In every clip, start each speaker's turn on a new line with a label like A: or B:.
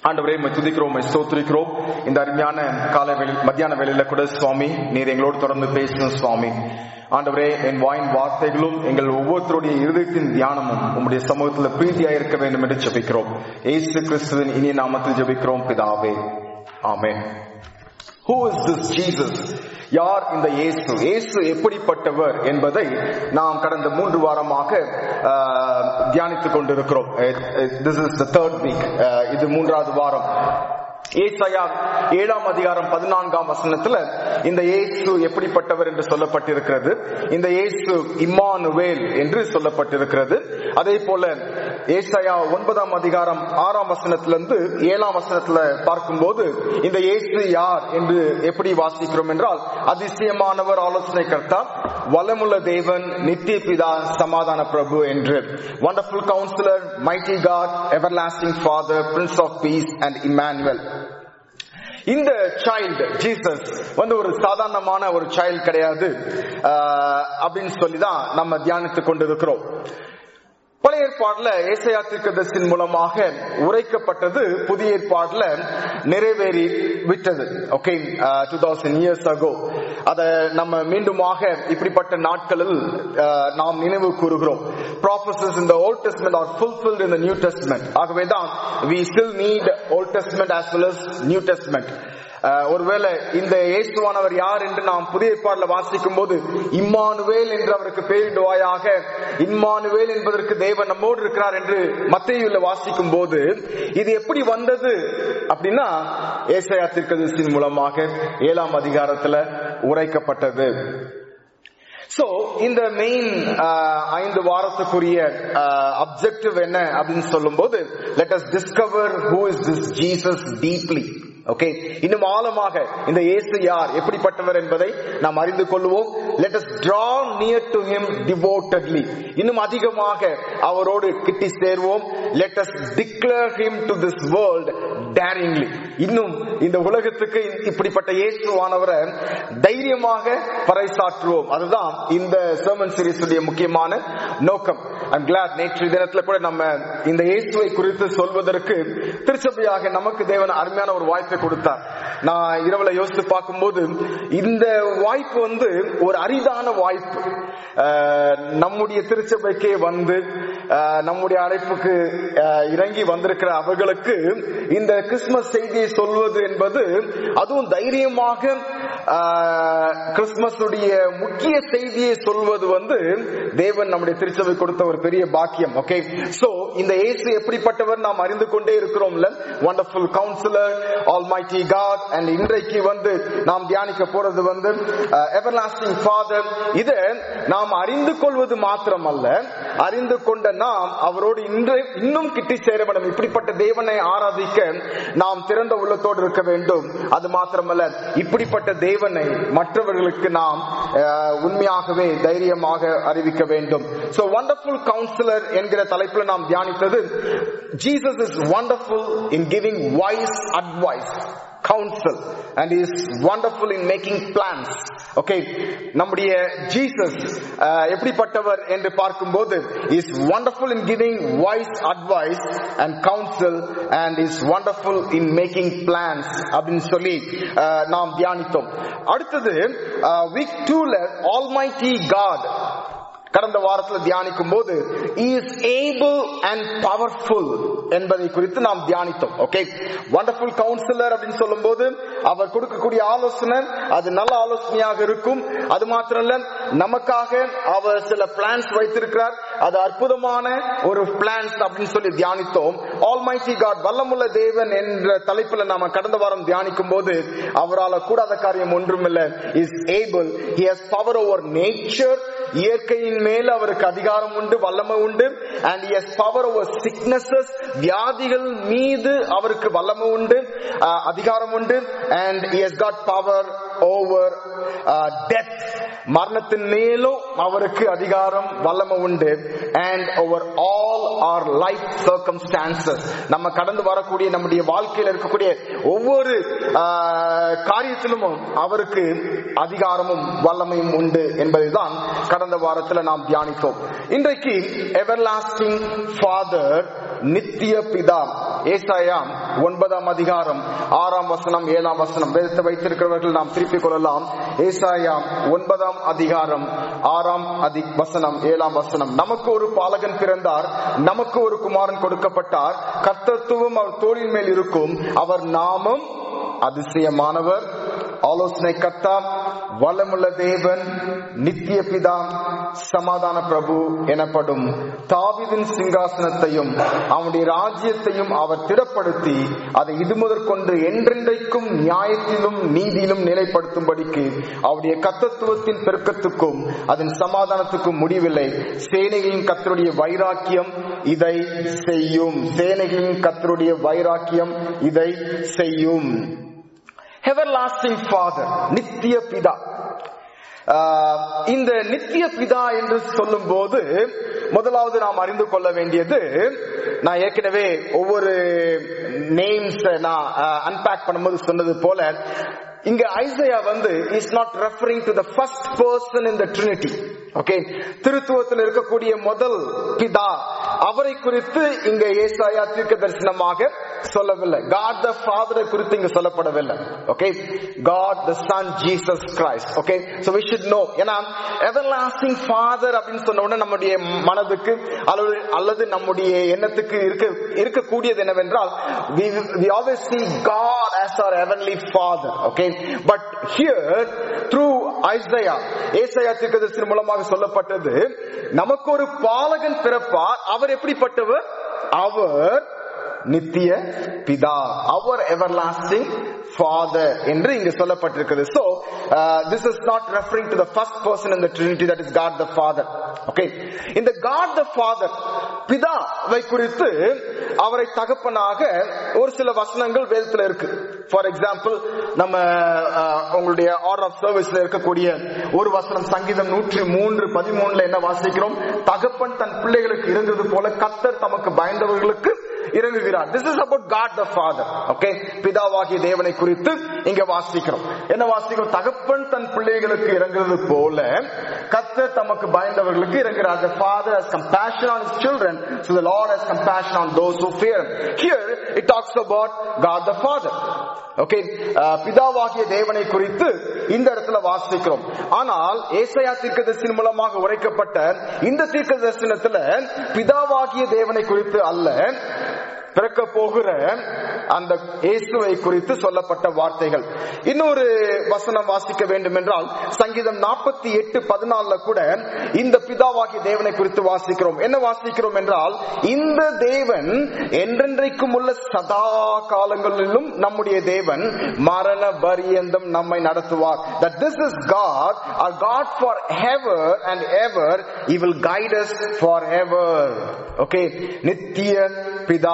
A: ஆண்டவரே உம்மை துதிக்கிறோம் உம்மை ஸ்தோத்திரிக்கிறோம் இந்த அருமையான காலை வேளை மத்தியான வேளையில கூட சுவாமி நீர் எங்களோடு தொடர்ந்து பேசணும் சுவாமி ஆண்டவரே என் வாயின் வார்த்தைகளும் எங்கள் ஒவ்வொருத்தருடைய இருதயத்தின் தியானமும் உம்முடைய சமூகத்தில் பிரீதியா இருக்க வேண்டும் என்று ஜெபிக்கிறோம் ஏசு கிறிஸ்துவின் இனிய நாமத்தில் ஜெபிக்கிறோம் பிதாவே ஆமென் Who is this Jesus? யார் இந்த இயேசு இயேசு எப்படிப்பட்டவர் என்பதை நாம் கடந்த மூன்று வாரமாக ஆஹ், தியானித்துக் கொண்டிருக்கிறோம் this is the third week இது மூன்றாவது வாரம் ஏசாயா ஏழாம் அதிகாரம் பதினான்காம் வசனத்துல இந்த இயேசு எப்படிப்பட்டவர் என்று சொல்லப்பட்டிருக்கிறது இந்த இயேசு இம்மானுவேல் என்று சொல்லப்பட்டிருக்கிறது அதே போல ஏசாயா ஒன்பதாம் அதிகாரம் ஆறாம் வசனத்திலிருந்து ஏழாம் வசனத்துல பார்க்கும்போது இந்த இயேசு யார் என்று எப்படி வாசிக்கிறோம் என்றால் அதிசயமானவர் ஆலோசனை கர்த்தா வளமுள்ள தேவன் நித்திய பிதா சமாதான பிரபு என்று wonderful counsellor mighty God everlasting Father Prince of Peace and Immanuel இந்த சைல்டு ஜீசஸ் வந்து ஒரு சாதாரணமான ஒரு சைல்டு கிடையாது ஆஹ், அப்படின்னு சொல்லிதான் நம்ம தியானித்துக் கொண்டிருக்கிறோம் பழைய ஏற்பாடுல ஏசையா தீர்க்கதரிசியின் மூலமாக உரைக்கப்பட்டது புதிய ஏற்பாடுல நிறைவேறி விட்டது okay two thousand years ago அத நம்ம மீண்டுமாக இப்படிப்பட்ட நாட்களில் uh, நாம் நினைவு கூறுகிறோம் ப்ராஃபசஸ் in the old testament are fulfilled in the new testament ஆகவேதான் we still need old testament as well as new testament அஹ் ஒருவேளை இந்த இயேசுவானவர் யார் என்று நாம் புதிய ஏற்பாடுல வாசிக்கும் போது இம்மானுவேல் என்று அவருக்கு பெயரிடுவாயாக இம்மானுவேல் என்பதற்கு தேவன் நம்மோடு இருக்கிறார் என்று மத்தேயுல வாசிக்கும் போது இது எப்படி வந்தது அப்படின்னா ஏசாயா தீர்க்கதரிசியின் மூலமாக ஏழாம் அதிகாரத்துல உரைக்கப்பட்டது சோ இந்த மெயின் ஐந்து வாரத்துக்குரிய அப்செக்டிவ் என்ன அப்படின்னு சொல்லும்போது let us discover who is this Jesus deeply okay இன்னும் ஆழமாக இந்த இயேசு யார் எப்படிப்பட்டவர் என்பதை நாம் அறிந்து கொள்வோம் let us draw near to him devotedly இன்னும் அதிகமாக அவரோடு கிட்டி சேர்வோம் let us declare him to this world daringly இன்னும் இந்த உலகத்துக்கு இப்படிப்பட்ட இயேசுவானவரை தைரியமாக பறைசாற்றுவோம் அதுதான் இந்த சர்மன் சீரிஸ் உடைய முக்கியமான நோக்கம் ஐம் கிளாட் நேற்று தினத்துல கூட நம்ம இந்த இயேசுவை குறித்து சொல்வதற்கு திருச்சபையாக நமக்கு தேவன் அருமையான ஒரு வாய்ப்பை கொடுத்தார் நான் இரவுல யோசித்து பார்க்கும்போது இந்த வாய்ப்பு வந்து ஒரு அரிதான வாய்ப்பு அஹ், நம்முடைய திருச்சபைக்கே வந்து அஹ், நம்முடைய அழைப்புக்கு அஹ், இறங்கி வந்திருக்கிற அவர்களுக்கு இந்த கிறிஸ்துமஸ் செய்தியை சொல்வது என்பது அதுவும் தைரியமாக ஆஹ், கிறிஸ்துமஸுடைய முக்கிய செய்தியை சொல்வது வந்து தேவன் நம்முடைய திருச்சபை கொடுத்த ஒரு பெரிய பாக்கியம் ஓகே சோ இந்த இயேசு எப்படிப்பட்டவர் நாம் அறிந்து கொண்டே இருக்கிறோம்ல wonderful counsellor almighty God and இன்றைக்கு வந்து நாம் தியானிக்க போறது வந்து எவர்லாஸ்டிங் ஃபாதர் இத நாம் அறிந்து கொள்வது மாத்திரமல்ல அறிந்து கொண்ட நாம் அவரோடு இன்று இன்னும் கிட்டி சேர வேண்டும் இப்படிப்பட்ட தேவனை ஆராதிக்க நாம் திறந்த உள்ளத்தோடு இருக்க வேண்டும் அது மாத்திரமல்ல இப்படிப்பட்ட தேவனை மற்றவர்களுக்கு நாம் அஹ், உண்மையாகவே தைரியமாக அறிவிக்க வேண்டும் சோ வண்டர்ஃபுல் கவுன்சிலர் என்கிற தலைப்புல நாம் தியானித்தது Jesus is wonderful in giving wise advice counsel and he is wonderful in making plans okay நம்முடைய ஜீசஸ் எப்படிப்பட்டவர் என்று பார்க்கும்போது is wonderful in giving wise advice and counsel and is wonderful in making plans அப்படின்னு சொல்லி அஹ், நாம் தியானித்தோம் அடுத்தது week டூல almighty God கடந்த வாரத்துல தியானிக்கும் போது இஸ் ஏபிள் அண்ட் பவர்ஃபுல் என்பதை குறித்து நாம் தியானித்தோம் ஓகே வண்டர்ஃபுல் கவுன்சிலர் அப்படின்னு சொல்லும்போது அவர் கொடுக்கக்கூடிய ஆலோசனை அது நல்ல ஆலோசனையாக இருக்கும் அது மாத்திரம் இல்ல நமக்காக அவர் சில பிளான்ஸ் வைத்திருக்கிறார் அது அற்புதமான ஒரு பிளான்ஸ் அப்படின்னு சொல்லி தியானித்தோம் ஆல்மைட்டி காட் வல்லமுள்ள தேவன் என்ற தலைப்புல நாம கடந்த வாரம் தியானிக்கும் போது அவரால் கூடாத காரியம் ஒன்றுமில்லை is able he has power over nature இயற்கையின் மேல் அவருக்கு அதிகாரம் உண்டு வல்லமை உண்டு and he's power over sicknesses வியாதிகள் மீது அவருக்கு வல்லமை உண்டு அஹ், அதிகாரம் உண்டு and he's God power over death மரணத்தின் மேலும் அவருக்கு அதிகாரம் வல்லமை உண்டு and over all our life circumstances நம்ம கடந்து வரக்கூடிய நம்முடைய வாழ்க்கையில் இருக்கக்கூடிய ஒவ்வொரு ஆஹ், காரியத்திலும் அவருக்கு அதிகாரமும் வல்லமையும் உண்டு என்பதைதான் கடந்த வாரத்தில் நாம் தியானித்தோம் இன்றைக்கு எவர்லாஸ்டிங் ஃபாதர் நித்திய பிதா ஏசாயா ஒன்பதாம் அதிகாரம் ஆறாம் வசனம் ஏழாம் வசனம் வேதத்தை வைத்திருக்கிறவர்கள் நாம் திருப்பிக் கொள்ளலாம் ஏசாயா ஒன்பதாம் அதிகாரம் ஆறாம் அதி வசனம் ஏழாம் வசனம் நமக்கு ஒரு பாலகன் பிறந்தார் நமக்கு ஒரு குமாரன் கொடுக்கப்பட்டார் கர்த்தத்துவம் அவர் தோளின் மேல் இருக்கும் அவர் நாமம் அதிசயமானவர் ஆலோசனை கர்த்தா வல்லமுள்ள தேவன் நித்திய பிதா சமாதான பிரபு எனப்படும் தாவிதின் சிங்காசனத்தையும் அவனுடைய ராஜ்யத்தையும் அவர் திடப்படுத்தி அதை இது முதற்கொண்டு என்றென்றைக்கும் நியாயத்திலும் நீதியிலும் நிலைப்படுத்தும்படிக்கு அவருடைய கத்தத்துவத்தின் பெருக்கத்துக்கும் அதன் சமாதானத்துக்கும் முடிவில்லை சேனைகளின் கத்தருடைய வைராக்கியம் இதை செய்யும் சேனைகளின் கத்தருடைய வைராக்கியம் இதை செய்யும் எவர்லாஸ்டிங் ஃபாதர் நித்திய பிதா ஆஹ், இந்த நித்திய பிதா என்று சொல்லும் போது முதலாவது நாம் அறிந்து கொள்ள வேண்டியது நான் ஏற்கனவே ஒவ்வொரு நேம்ஸ் நான் அன்பேக் பண்ணும்போது சொன்னது போல இங்க ஐசையா வந்து is not referring to the first person in the Trinity okay திருத்துவத்தில் இருக்கக்கூடிய முதல் பிதா அவரை குறித்து இங்க ஏசாயா தீர்க்க தரிசனமாக சொல்லவில்லை காட் த ஃபாதரை குறித்து இங்க சொல்லப்படவில்லை okay God the Son Jesus Christ okay so we should know ஏன்னா எவர்லாஸ்டிங் ஃபாதர் அப்படின்னு சொன்ன உடனே நம்முடைய மனதுக்கு அல்லது அல்லது நம்முடைய எண்ணத்துக்கு இருக்க இருக்கக்கூடியது என்னவென்றால் we we always see God as our heavenly father okay but here through Isaiah ஏசாயா தீர்க்கதரிசி மூலமாக சொல்லப்பட்டது நமக்கு ஒரு பாலகன் பிறப்பார் அவர் எப்படிப்பட்டவர் அவர் நித்திய பிதா அவர் எவர்லாஸ்டிங் ஃபாதர் என்று இங்கு சொல்லப்பட்டிருக்கிறது so this is not referring to the first person in the Trinity that is God the Father okay இந்த காட் த ஃபாதர் பிதாவை குறித்து அவரை தகப்பனாக ஒரு சில வசனங்கள் வேதத்துல இருக்கு ஃபார் எக்ஸாம்பிள் நம்ம அஹ், உங்களுடைய ஆர்டர் ஆஃப் சர்வீஸ்ல இருக்கக்கூடிய ஒரு வசனம் சங்கீதம் நூற்றி மூன்று பதிமூணுல என்ன வாசிக்கிறோம் தகப்பன் தன் பிள்ளைகளுக்கு இருந்தது போல கத்தர் தமக்கு பயந்தவர்களுக்கு இறங்குகிறார் this is about God the Father okay பிதாவாகிய தேவனை குறித்து இங்க வாசிக்கிறோம் என்ன வாசிக்கிறோம் தகப்பன் தன் பிள்ளைகளுக்கு இறங்குறது போல கத்தர் தமக்கு பயந்தவர்களுக்கு இறங்குகிறார் the father has compassion on his children so the lord has compassion on those who fear him here it talks about god the father okay பிதாவாகிய தேவனை குறித்து இந்த இடத்துல வாசிக்கிறோம் ஆனால் ஏசாயா தீர்க்கதரிசியின் மூலமாக உரைக்கப்பட்ட இந்த தீர்க்க தரிசனத்துல பிதாவாகிய தேவனை குறித்து அல்ல பிறக்க போகிற அந்த இயேசுவை குறித்து சொல்லப்பட்ட வார்த்தைகள் இன்னொரு வசனம் வாசிக்க வேண்டும் என்றால் சங்கீதம் நாற்பத்தி எட்டு பதினாலுல கூட இந்த பிதாவாகிய தேவனை குறித்து வாசிக்கிறோம் என்ன வாசிக்கிறோம் என்றால் இந்த தேவன் என்றென்றைக்கும் உள்ள சதா காலங்களிலும் நம்முடைய தேவன் மரண பரியந்தம் நம்மை நடத்துவார் that this is God our God for ever and ever he will guide us forever okay நித்திய பிதா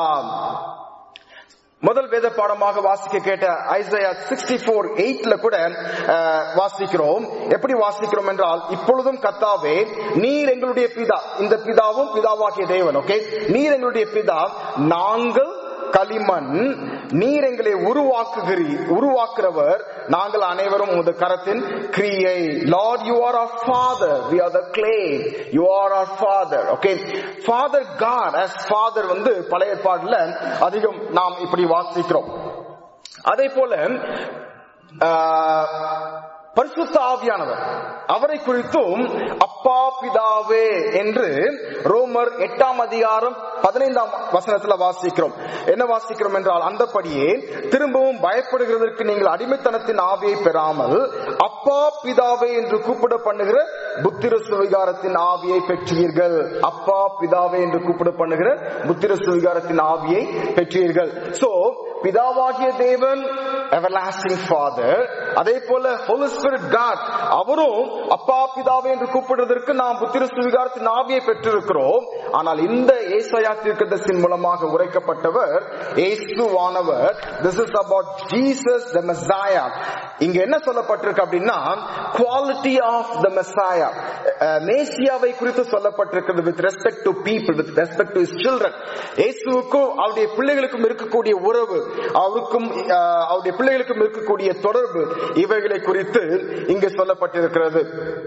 A: முதல் வேத பாடமாக வாசிக்க கேட்ட ஐசையா சிக்ஸ்டி போர் எயிட்ல கூட அஹ், வாசிக்கிறோம் எப்படி வாசிக்கிறோம் என்றால் இப்பொழுதும் கத்தாவே நீர் எங்களுடைய பிதா இந்த பிதாவும் பிதாவாகிய தேவன் ஓகே நீர் எங்களுடைய பிதா நாங்கள் களிமண் நீர் எங்களை உருவாக்குகிறீ உருவாக்குறவர் நாங்கள் அனைவரும் உமது கரத்தின் கிரியை Lord you are our father we are the clay you are our father okay father god as father வந்து பழைய ஏற்பாடுல அதிகம் நாம் இப்படி வாசிக்கிறோம் அதே போல ஆஹ், பரிசுத்த ஆவியானவர் அவரை குறித்தும் அப்பா பிதாவே என்று ரோமர் எட்டாம் அதிகாரம் பதினைந்தாம் வசனத்துல வாசிக்கிறோம் என்ன வாசிக்கிறோம் என்றால் அந்தபடியே திரும்பவும் பயப்படுகிறதற்கு நீங்கள் அடிமைத்தனத்தின் ஆவியை பெறாமல் அப்பா பிதாவே என்று கூப்பிட பண்ணுகிற புத்திர சுவிகாரத்தின் ஆவியை பெற்றீர்கள் அப்பா பிதாவே என்று கூப்பிட பண்ணுகிற புத்திர சுவிகாரத்தின் ஆவியை பெற்றீர்கள் சோ பிதாவாகிய தேவன் எவர்லாஸ்டிங் ஃபாதர் அதே போல ஹோலி ஸ்பிரிட் காட் அவரும் அப்பா பிதாவே என்று கூப்பிடுவதற்கு நாம் புத்திர சுவிகாரத்தின் ஆவியை பெற்றிருக்கிறோம் ஆனால் இந்த ஏசாயா தீர்க்கதரிசியின் மூலமாக உரைக்கப்பட்டவர் இயேசுவானவர் this is about Jesus the Messiah இங்க என்ன சொல்லப்பட்டிருக்கு அப்படின்னா குவாலிட்டி ஆஃப் த மெசாயா மேசியாவை குறித்து சொல்லப்பட்டிருக்கிறது with respect to people with respect to children இயேசுவுக்கும் அவருடைய பிள்ளைகளுக்கும் இருக்கக்கூடிய உறவு அவருக்கும் அஹ், அவருடைய பிள்ளைகளுக்கும் இருக்கக்கூடிய தொடர்பு இவைகளை குறித்து இங்கு சொல்லப்பட்டிருக்கிறது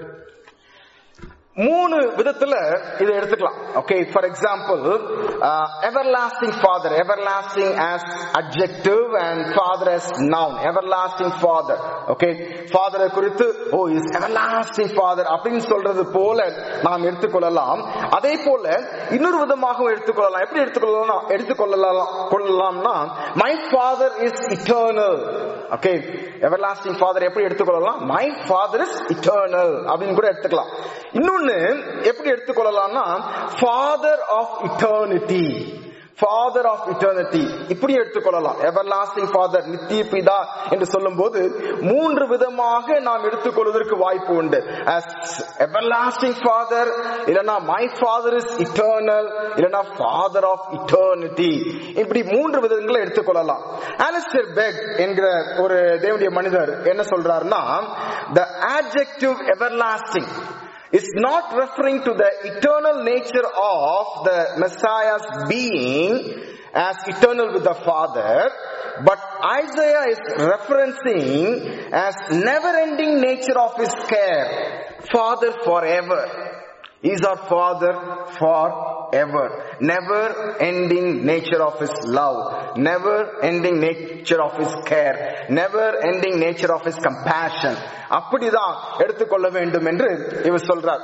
A: மூணு விதத்துல இதை எடுத்துக்கலாம் okay for example everlasting Father everlasting as adjective and Father as noun everlasting Father okay ஃபாதரை குறித்து ஓ இஸ் எவர்லாஸ்டிங் ஃபாதர் அப்படின்னு சொல்றது போல நாம் எடுத்துக்கொள்ளலாம் அதே போல இன்னொரு விதமாகவும் எடுத்துக்கொள்ளலாம் எப்படி எடுத்துக்கொள்ளலாம் எடுத்துக்கொள்ளலாம் கொள்ளலாம்னா my Father is eternal okay everlasting Father எப்படி எடுத்துக்கொள்ளலாம் மை ஃபாதர் இஸ் இட்டர்னல் அப்படின்னு கூட எடுத்துக்கலாம் இன்னொன்னு எப்படி எடுத்துக்கொள்ளலாம்னா Father of eternity Father of eternity இப்படி எடுத்துக்கொள்ளலாம் எவர்லாஸ்டிங் ஃபாதர் நித்திய பிதா என்று சொல்லும்போது மூன்று விதமாக நாம் எடுத்துக்கொள்வதற்கு வாய்ப்பு உண்டு as everlasting father இல்லனா மை ஃபாதர் இஸ் இட்டர்னல் இல்லனா ஃபாதர் ஆஃப் இட்டர்னிட்டி இப்படி மூன்று விதங்களை எடுத்துக்கொள்ளலாம் அலிஸ்டர் பெக் என்கிற ஒரு தேவனுடைய மனிதர் என்ன சொல்றாருன்னா the adjective everlasting is not referring to the eternal nature of the Messiah's being as eternal with the Father, but Isaiah is referencing as never-ending nature of his care, Father forever. He's our Father forever. Never ending nature of His love. Never ending nature of His care. Never ending nature of His compassion. அப்படிதான் எடுத்துக்கொள்ள வேண்டும் என்று இவர் சொல்றார்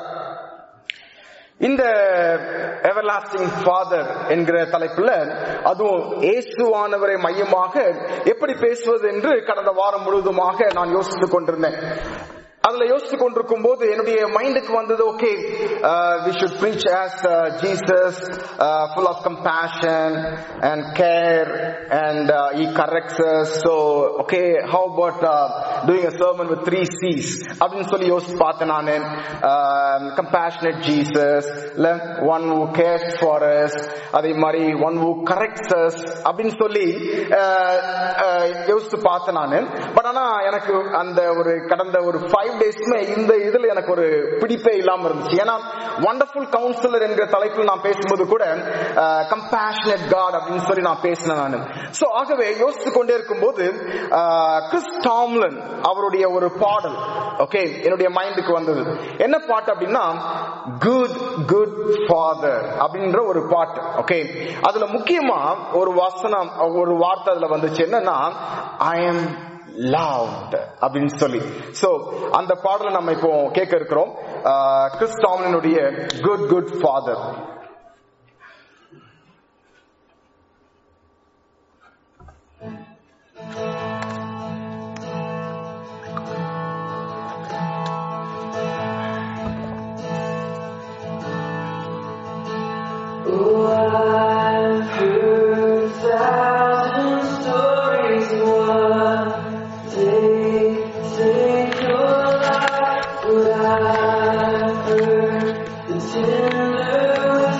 A: இந்த everlasting father என்கிற தலைப்புல அதுவும் இயேசுவானவரை மையமாக எப்படி பேசுவது என்று கடந்த வாரம் முழுவதுமாக நான் யோசித்துக் கொண்டிருந்தேன் அதுல யோசித்துக் கொண்டிருக்கும் போது என்னுடைய மைண்டுக்கு வந்தது okay we should preach as Jesus full of compassion and care and he corrects so okay how about doing a sermon with three Cs அப்படின்னு சொல்லி யோசிச்சு பார்த்தேன் நான் கம்பேஷனட் ஜீசஸ் இல்ல one who cares for us அதே மாதிரி one who corrects as அப்படின்னு சொல்லி அஹ், அஹ், யோசிச்சு பார்த்தேன் நான் பட் ஆனா எனக்கு அந்த ஒரு கடந்த ஒரு ஃபைவ் டேஸ்மே இந்த இதுல எனக்கு ஒரு பிடிப்பே இல்லாம இருந்துச்சு ஏன்னா வண்டர்ஃபுல் கவுன்சிலர் என்கிற தலைப்பில் நான் பேசும்போது கூட கம்பேஷனட் காட் அப்படின்னு சொல்லி நான் பேசினேன் நான் சோ ஆகவே யோசித்து கொண்டே இருக்கும்போது அஹ், கிறிஸ் டாம்லன் அவருடைய ஒரு பாடல் ஓகே என்னுடைய மைண்டுக்கு வந்தது என்ன பாட்டு அப்படின்னா குட் குட் ஃபாதர் அப்படின்ற ஒரு பாட்டு ஓகே அதுல முக்கியமா ஒரு வசனம் ஒரு வார்த்தை அதுல வந்துச்சு என்னன்னா ஐ எம் loved அப்படின்னு சொல்லி சோ அந்த பாடலை நம்ம இப்போ கேட்க இருக்கிறோம் ஆஹ், கிறிஸ் டாம்லினுடைய good good Father
B: Oh, I've heard a thousand stories. One day, take your life, but I've heard the tender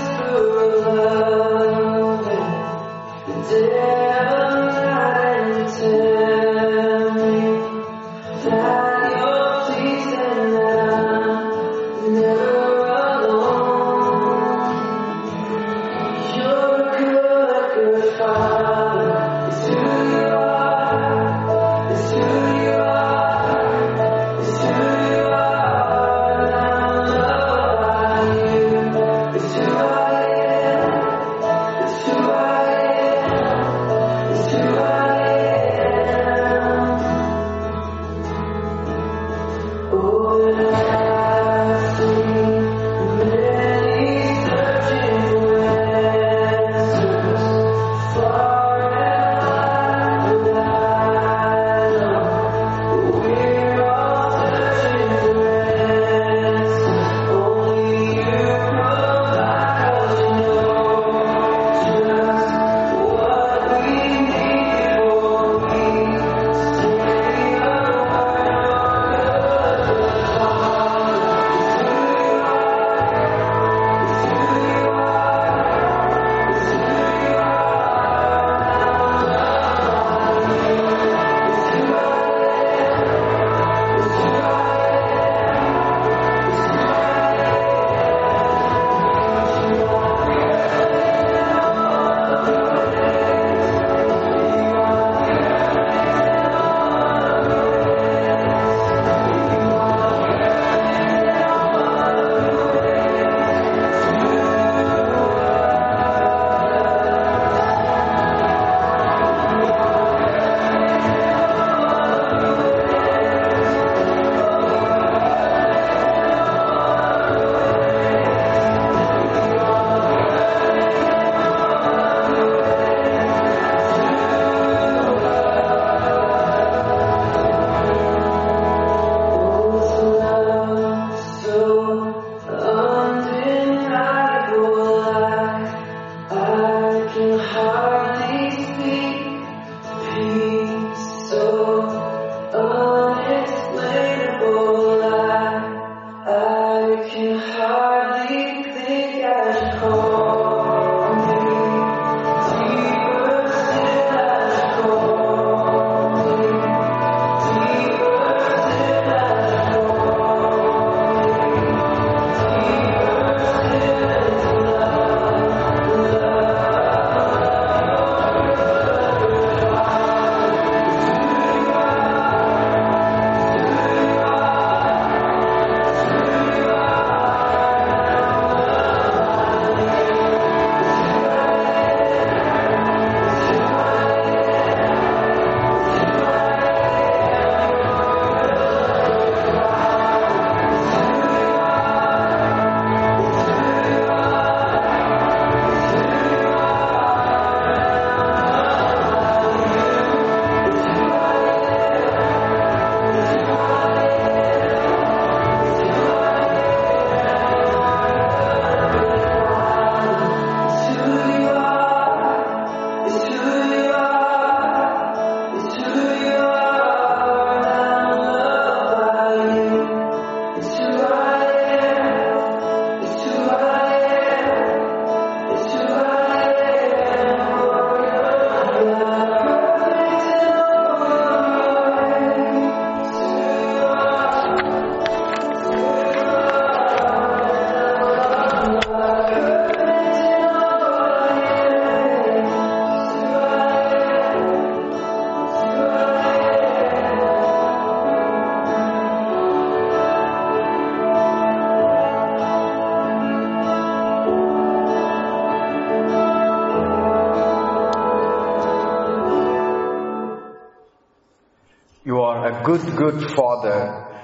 A: you are a good good father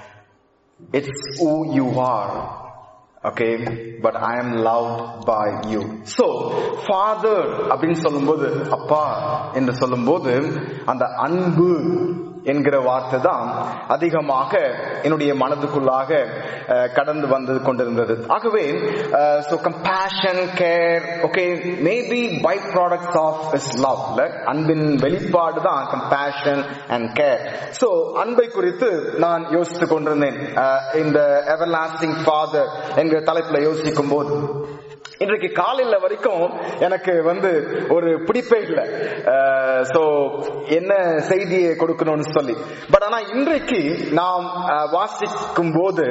A: it's who you are okay but i am loved by you so father அப்படின்னு சொல்லும்போது அப்பா என்று சொல்லும்போது அந்த அன்பு என்கிற வார்த்தை தான் அதிகமாக என்னுடைய மனதுக்குள்ளாக அஹ், கடந்து வந்து கொண்டிருந்தது ஆகவே so compassion care okay maybe by products of his love இல்ல அன்பின் வெளிப்பாடு தான் compassion and care so அன்பை குறித்து நான் யோசித்துக் கொண்டிருந்தேன் அஹ், இந்த everlasting father என்கிற தலைப்புல யோசிக்கும் போது இன்றைக்கு காலையில வரைக்கும் எனக்கு வந்து ஒரு பிடிப்பே இல்லை சோ என்ன செய்தியை கொடுக்கணும்னு சொல்லி பட் ஆனா இன்றைக்கு நாம் அஹ், வாசிக்கும் போது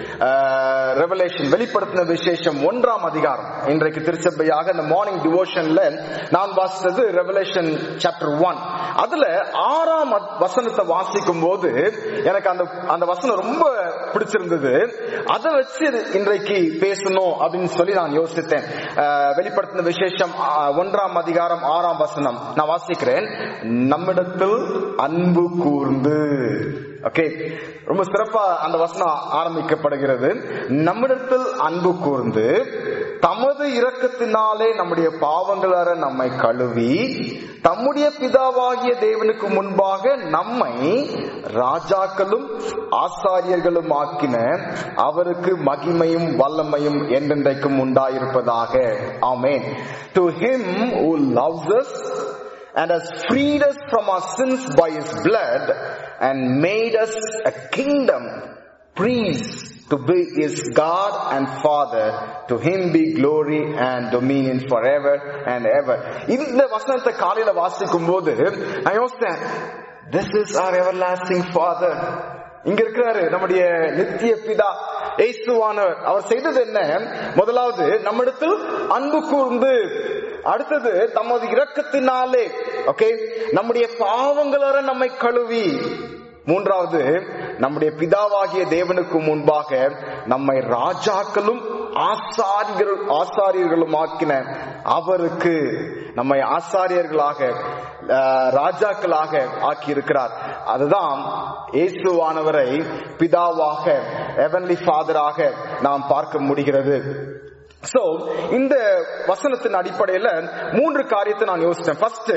A: ரெவலேஷன் வெளிப்படுத்தின விசேஷம் ஒன்றாம் அதிகாரம் இன்றைக்கு திருச்சபையாக இந்த மார்னிங் டிவோஷன்ல நான் வாசித்தது ரெவலேஷன் சாப்டர் ஒன் அதுல ஆறாம் அத்- வசனத்தை வாசிக்கும் போது எனக்கு அந்த அந்த வசனம் ரொம்ப பிடிச்சிருந்தது அதை வச்சு இது இன்றைக்கு பேசணும் அப்படின்னு சொல்லி நான் யோசித்தேன் அஹ், வெளிப்படுத்தின விசேஷம் அஹ், ஒன்றாம் அதிகாரம் ஆறாம் வசனம் நான் வாசிக்கிறேன் நம்மிடத்தில் அன்பு கூர்ந்து ஓகே ரொம்ப சிறப்பா அந்த வசனம் ஆரம்பிக்கப்படுகிறது நம்மிடத்தில் அன்பு கூர்ந்து தமது இரக்கத்தினாலே நம்முடைய பாவங்களற நம்மை கழுவி தம்முடைய பிதாவாகிய தேவனுக்கு முன்பாக நம்மை ராஜாக்களும் ஆசாரியர்களும் ஆக்கின அவருக்கு மகிமையும் வல்லமையும் என்றென்றைக்கும் உண்டாயிருப்பதாக ஆமென் to him who loves us and has freed us from our sins by his blood and made us a kingdom, priests to be his God and Father. To him be glory and dominion forever and ever. இந்த வசனத்தை காலையில வாசிக்கும் போது நான் யோசித்தேன் this is our everlasting father இங்க இருக்கிறாரு நம்முடைய நித்திய பிதா ஏசுவானவர் அவர் செய்தது என்ன முதலாவது நம்மிடத்தில் அன்பு கூர்ந்து அடுத்தது தமது இரக்கத்தினாலே ஓகே நம்முடைய பாவங்களற நம்மை கழுவி மூன்றாவது நம்முடைய பிதாவாகிய தேவனுக்கு முன்பாக நம்மை ராஜாக்களும் ஆசாரியர்கள் ஆசாரியர்களும் ஆக்கின அவருக்கு நம்மை ஆசாரியர்களாக அஹ், ராஜாக்களாக ஆக்கி இருக்கிறார் அதுதான் இயேசுவானவரை பிதாவாக எவன்லி ஃபாதராக நாம் பார்க்க முடிகிறது சோ இந்த வசனத்தின் அடிப்படையில மூன்று காரியத்தை நான் யோசிச்சேன் first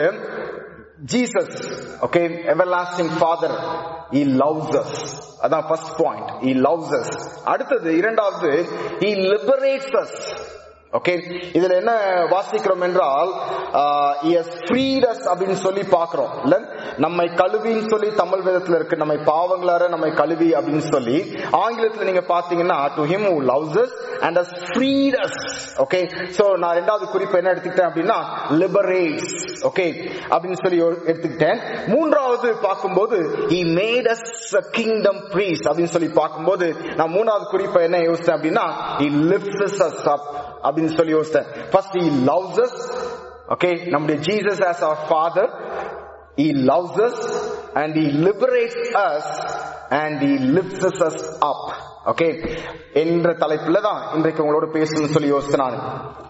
A: Jesus okay everlasting Father he loves us அதான் first point he loves us அடுத்தது இரண்டாவது he liberates us ஓகே இதுல என்ன வாசிக்கிறோம் என்றால் ஆஹ், he has freed us அப்படின்னு சொல்லி பாக்குறோம் இல்ல நம்மை கழுவின்னு சொல்லி தமிழ் வேதத்துல இருக்கு நம்மை பாவங்களார நம்மை கழுவி அப்படின்னு சொல்லி ஆங்கிலத்துல நீங்க பாத்தீங்கன்னா to him who loves us and has freed us okay so நான் ரெண்டாவது குறிப்பு என்ன எடுத்துக்கிட்டேன் அப்படின்னா liberates ஓகே அப்படின்னு சொல்லி ஒரு- எடுத்துக்கிட்டேன் மூன்றாவது பார்க்கும்போது he made us a kingdom priest அப்படின்னு சொல்லி பார்க்கும்போது நான் மூணாவது குறிப்பை என்ன யோசித்தேன் அப்படின்னா he lifts us up அப்படின்னு சொல்லி யோசித்தேன் ஃபர்ஸ்ட் he loves us ஓகே நம்முடைய Jesus as our father he loves us and he liberates us and he lifts us up okay என்ற தலைப்புல தான் இன்றைக்கு உங்களோட பேசணும்னு சொல்லி யோசித்தேன் நான்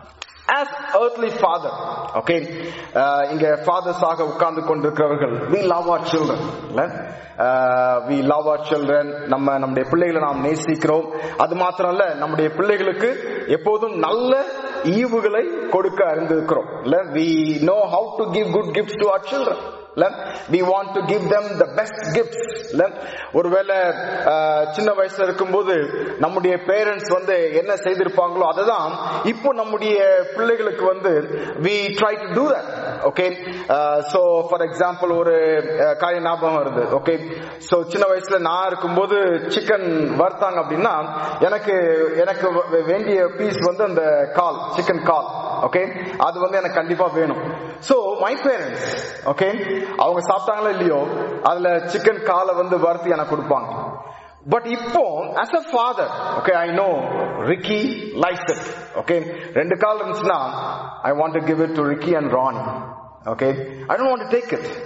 A: as earthly father okay uh, இங்க fathers ஆக உட்கார்ந்து கொண்டிருக்கிறவர்கள் we love our children இல்ல uh, we love our children நம்ம நம்முடைய பிள்ளைகளை நாம் நேசிக்கிறோம் அது மாத்திரம் இல்ல நம்முடைய பிள்ளைகளுக்கு எப்போதும் நல்ல ஈவுகளை கொடுக்க அறிந்திருக்கிறோம் இல்ல we know how to give good gifts to our children இல்ல we want to give them the best gifts இல்ல ஒருவேளை அஹ், சின்ன வயசுல இருக்கும்போது நம்முடைய பேரண்ட்ஸ் வந்து என்ன செய்திருப்பாங்களோ அதுதான் இப்போ நம்முடைய பிள்ளைகளுக்கு வந்து we try to do that okay so for example ஒரு அஹ், காரியம் ஞாபகம் வருது ஓகே சோ சின்ன வயசுல நான் இருக்கும்போது சிக்கன் வறுத்தாங்க அப்படின்னா எனக்கு எனக்கு வே- வேண்டிய பீஸ் வந்து அந்த கால் சிக்கன் கால் ஓகே அது வந்து எனக்கு கண்டிப்பா வேணும் சோ மை பேரண்ட்ஸ் ஓகே அவங்க சாப்பிட்டாங்களோ இல்லையோ அதுல சிக்கன் காலை வந்து வறுத்து எனக்கு கொடுப்பாங்க பட் இப்போ as a father okay i know ricky likes it okay ரெண்டு கால் இருந்துச்சுன்னா i want to give it to ricky and ronnie okay i don't want to take it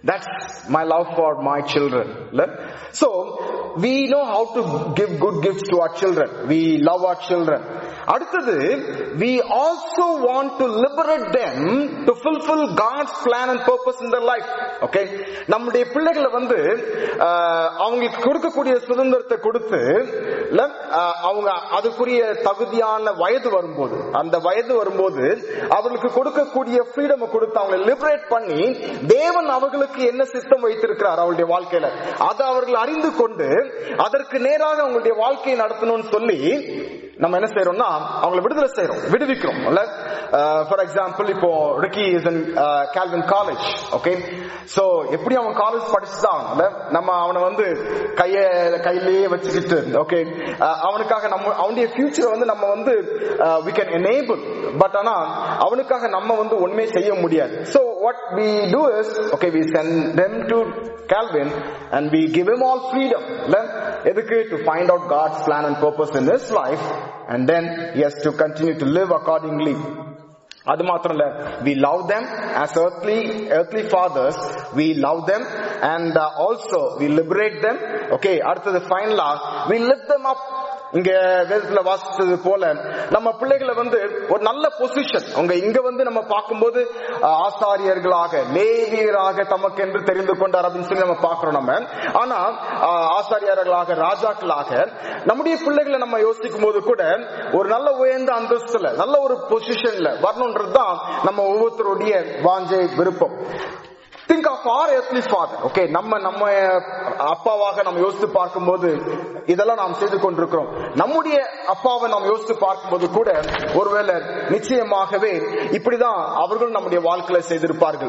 A: That's my love for my children. So, we know how to give good gifts to our children. We love our children. அடுத்தது we also want to liberate them to fulfill God's plan and purpose in their life. Okay? நம்முடைய பிள்ளைகளை வந்து ஆஹ், அவங்களுக்கு கொடுக்கக்கூடிய சுதந்திரத்தை கொடுத்து இல்ல, ஆஹ், அவங்க அதுக்குரிய தகுதியான வயது வரும்போது அந்த வயது வரும்போது அவர்களுக்கு கொடுக்கக்கூடிய ஃப்ரீடம் கொடுத்து அவங்களை லிபரேட் பண்ணி தேவன் அவர்களுக்கு என்ன சித்தம் வைத்திருக்கிறார் அவருடைய வாழ்க்கையில அதை அவர்கள் அறிந்து கொண்டு அதற்கு நேராக அவங்களுடைய வாழ்க்கையை நடத்தணும்னு சொல்லி நம்ம என்ன செய்யறோம்னா அவங்களை விடுதலை செய்யறோம் விடுவிக்கிறோம் ஃபார் எக்ஸாம்பிள் இப்போ Ricky is in Calvin college okay so எப்படி அவன் காலேஜ் படிச்சுதான் இல்ல நம்ம அவனை வந்து கைய கையிலேயே வச்சுக்கிட்டு ஓகே அவனுக்காக நம்ம அவனுடைய ஃபியூச்சர் வந்து நம்ம வந்து வி கேன் எனேபிள் பட் ஆனா அவனுக்காக நம்ம வந்து ஒண்ணுமே செய்ய முடியாது so what we do is okay we sent them to Calvin and we give him all freedom இல்ல எதுக்கு to find out God's plan and purpose in his life and then he has to continue to live accordingly அது மாத்திரம் இல்ல we love them as earthly earthly fathers we love them and uh, also we liberate them okay அடுத்தது ஃபைனலா we lift them up இங்க வேதத்துல வாசித்தது போல நம்ம பிள்ளைகளை வந்து ஒரு நல்ல பொசிஷன் உங்க இங்க வந்து நம்ம பார்க்கும்போது அஹ், ஆசாரியர்களாக லேவியராக தமக்கென்று தெரிந்து கொண்டார் அப்படின்னு சொல்லி நம்ம பார்க்கிறோம் நம்ம ஆனா அஹ், ஆசாரியர்களாக ராஜாக்களாக நம்முடைய பிள்ளைகளை நம்ம யோசிக்கும் போது கூட ஒரு நல்ல உயர்ந்த அந்தஸ்துல நல்ல ஒரு பொசிஷன்ல வரணுன்றதுதான் நம்ம ஒவ்வொருத்தருடைய வாஞ்சை விருப்பம் think of our earthly father okay நம்ம நம்ம அப்பாவாக நம்ம யோசித்து பார்க்கும்போது இதெல்லாம் நாம் செய்து கொண்டிருக்கிறோம் நம்முடைய அப்பாவை நாம் யோசித்து பார்க்கும்போது கூட ஒருவேளை நிச்சயமாகவே இப்படிதான் அவர்கள் நம்முடைய வாழ்க்கையில செய்திருப்பார்கள்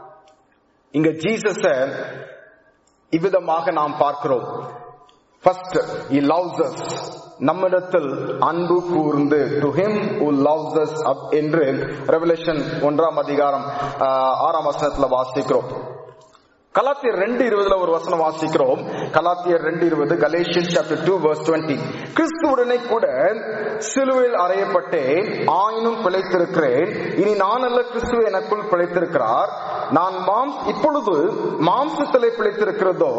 A: இங்க ஜீசஸ இவ்விதமாக நாம் பார்க்கிறோம் First, he loves us. நம்மிடத்தில் அன்பு கூர்ந்து to him who loves us up என்று ரெவலேஷன் ஒன்றாம் அதிகாரம் ஆஹ், ஆறாம் வசனத்துல வாசிக்கிறோம் கலாத்தியர் ரெண்டு இருபதுல ஒரு வசனம் வாசிக்கிறோம் கலாத்தியர் ரெண்டு இருபது Galatian chapter two verse twenty கிறிஸ்துவுடனே கூட சிலுவையில் அறையப்பட்டேன் ஆயினும் பிழைத்திருக்கிறேன் இனி நான் அல்ல கிறிஸ்துவ எனக்குள் பிழைத்திருக்கிறார் நான் மாம் இப்பொழுது மாம்சத்திலே பிழைத்திருக்கிறதோ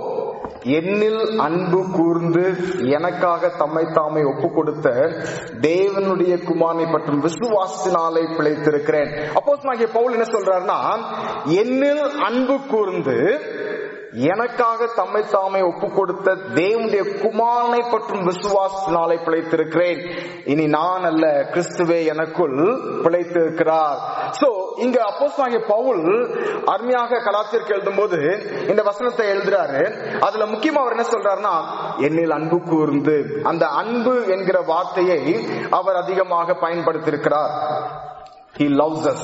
A: என்னில் அன்பு கூர்ந்து எனக்காக தம்மை தாமை ஒப்பு கொடுத்த தேவனுடைய குமாரனை பற்றும் விசுவாசத்தினாலே பிழைத்திருக்கிறேன் அப்போ பவுல் என்ன சொல்றாருன்னா என்னில் அன்பு கூர்ந்து எனக்காக தம்மை தாமை ஒப்பு கொடுத்த தேவனுடைய குமாரனை பற்றும் விசுவாசத்தினாலே பிழைத்திருக்கிறேன் இனி நான் அல்ல கிறிஸ்துவே எனக்குள் பிழைத்திருக்கிறார் சோ இங்க அப்போஸ் பவுல் அருமையாக கலாச்சிற்கு எழுதும்போது இந்த வசனத்தை எழுதுறாரு அதுல முக்கியமா அவர் என்ன சொல்றாருன்னா என்னில் அன்பு கூர்ந்து அந்த அன்பு என்கிற வார்த்தையை அவர் அதிகமாக பயன்படுத்தியிருக்கிறார் he loves us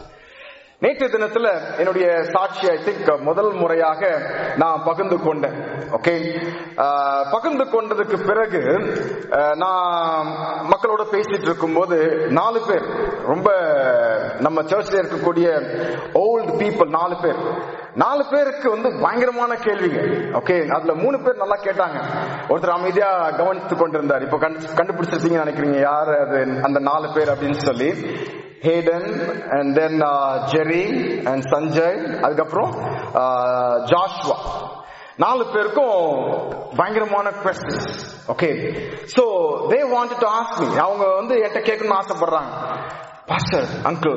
A: நேற்று தினத்துல என்னுடைய சாட்சி ஐ திங்க் முதல் முறையாக நான் பகிர்ந்து கொண்டேன் ஓகே பகிர்ந்து கொண்டதுக்கு பிறகு அஹ், நான் மக்களோட பேசிட்டு இருக்கும்போது நாலு பேர் ரொம்ப நம்ம சர்ச்ல இருக்கக்கூடிய ஓல்டு பீப்புள் நாலு பேர் நாலு பேருக்கு வந்து பயங்கரமான கேள்விங்க ஓகே அதுல மூணு பேர் நல்லா கேட்டாங்க ஒருத்தர் அமைதியா கவனித்து கொண்டிருந்தார் இப்போ கண்டு- கண்டுபிடிச்சிருப்பீங்கன்னு நினைக்கிறீங்க யார் அது அந்த நாலு பேர் அப்படின்னு சொல்லி Hayden and then Jerry and Sanjay அதுக்கப்புறம் ஜாஷ்வா நாலு பேருக்கும் பயங்கரமான questions okay so they want to ask me அவங்க வந்து என்கிட்ட கேட்கணும்னு ஆசைப்படுறாங்க பாஸ்டர் அங்கிள்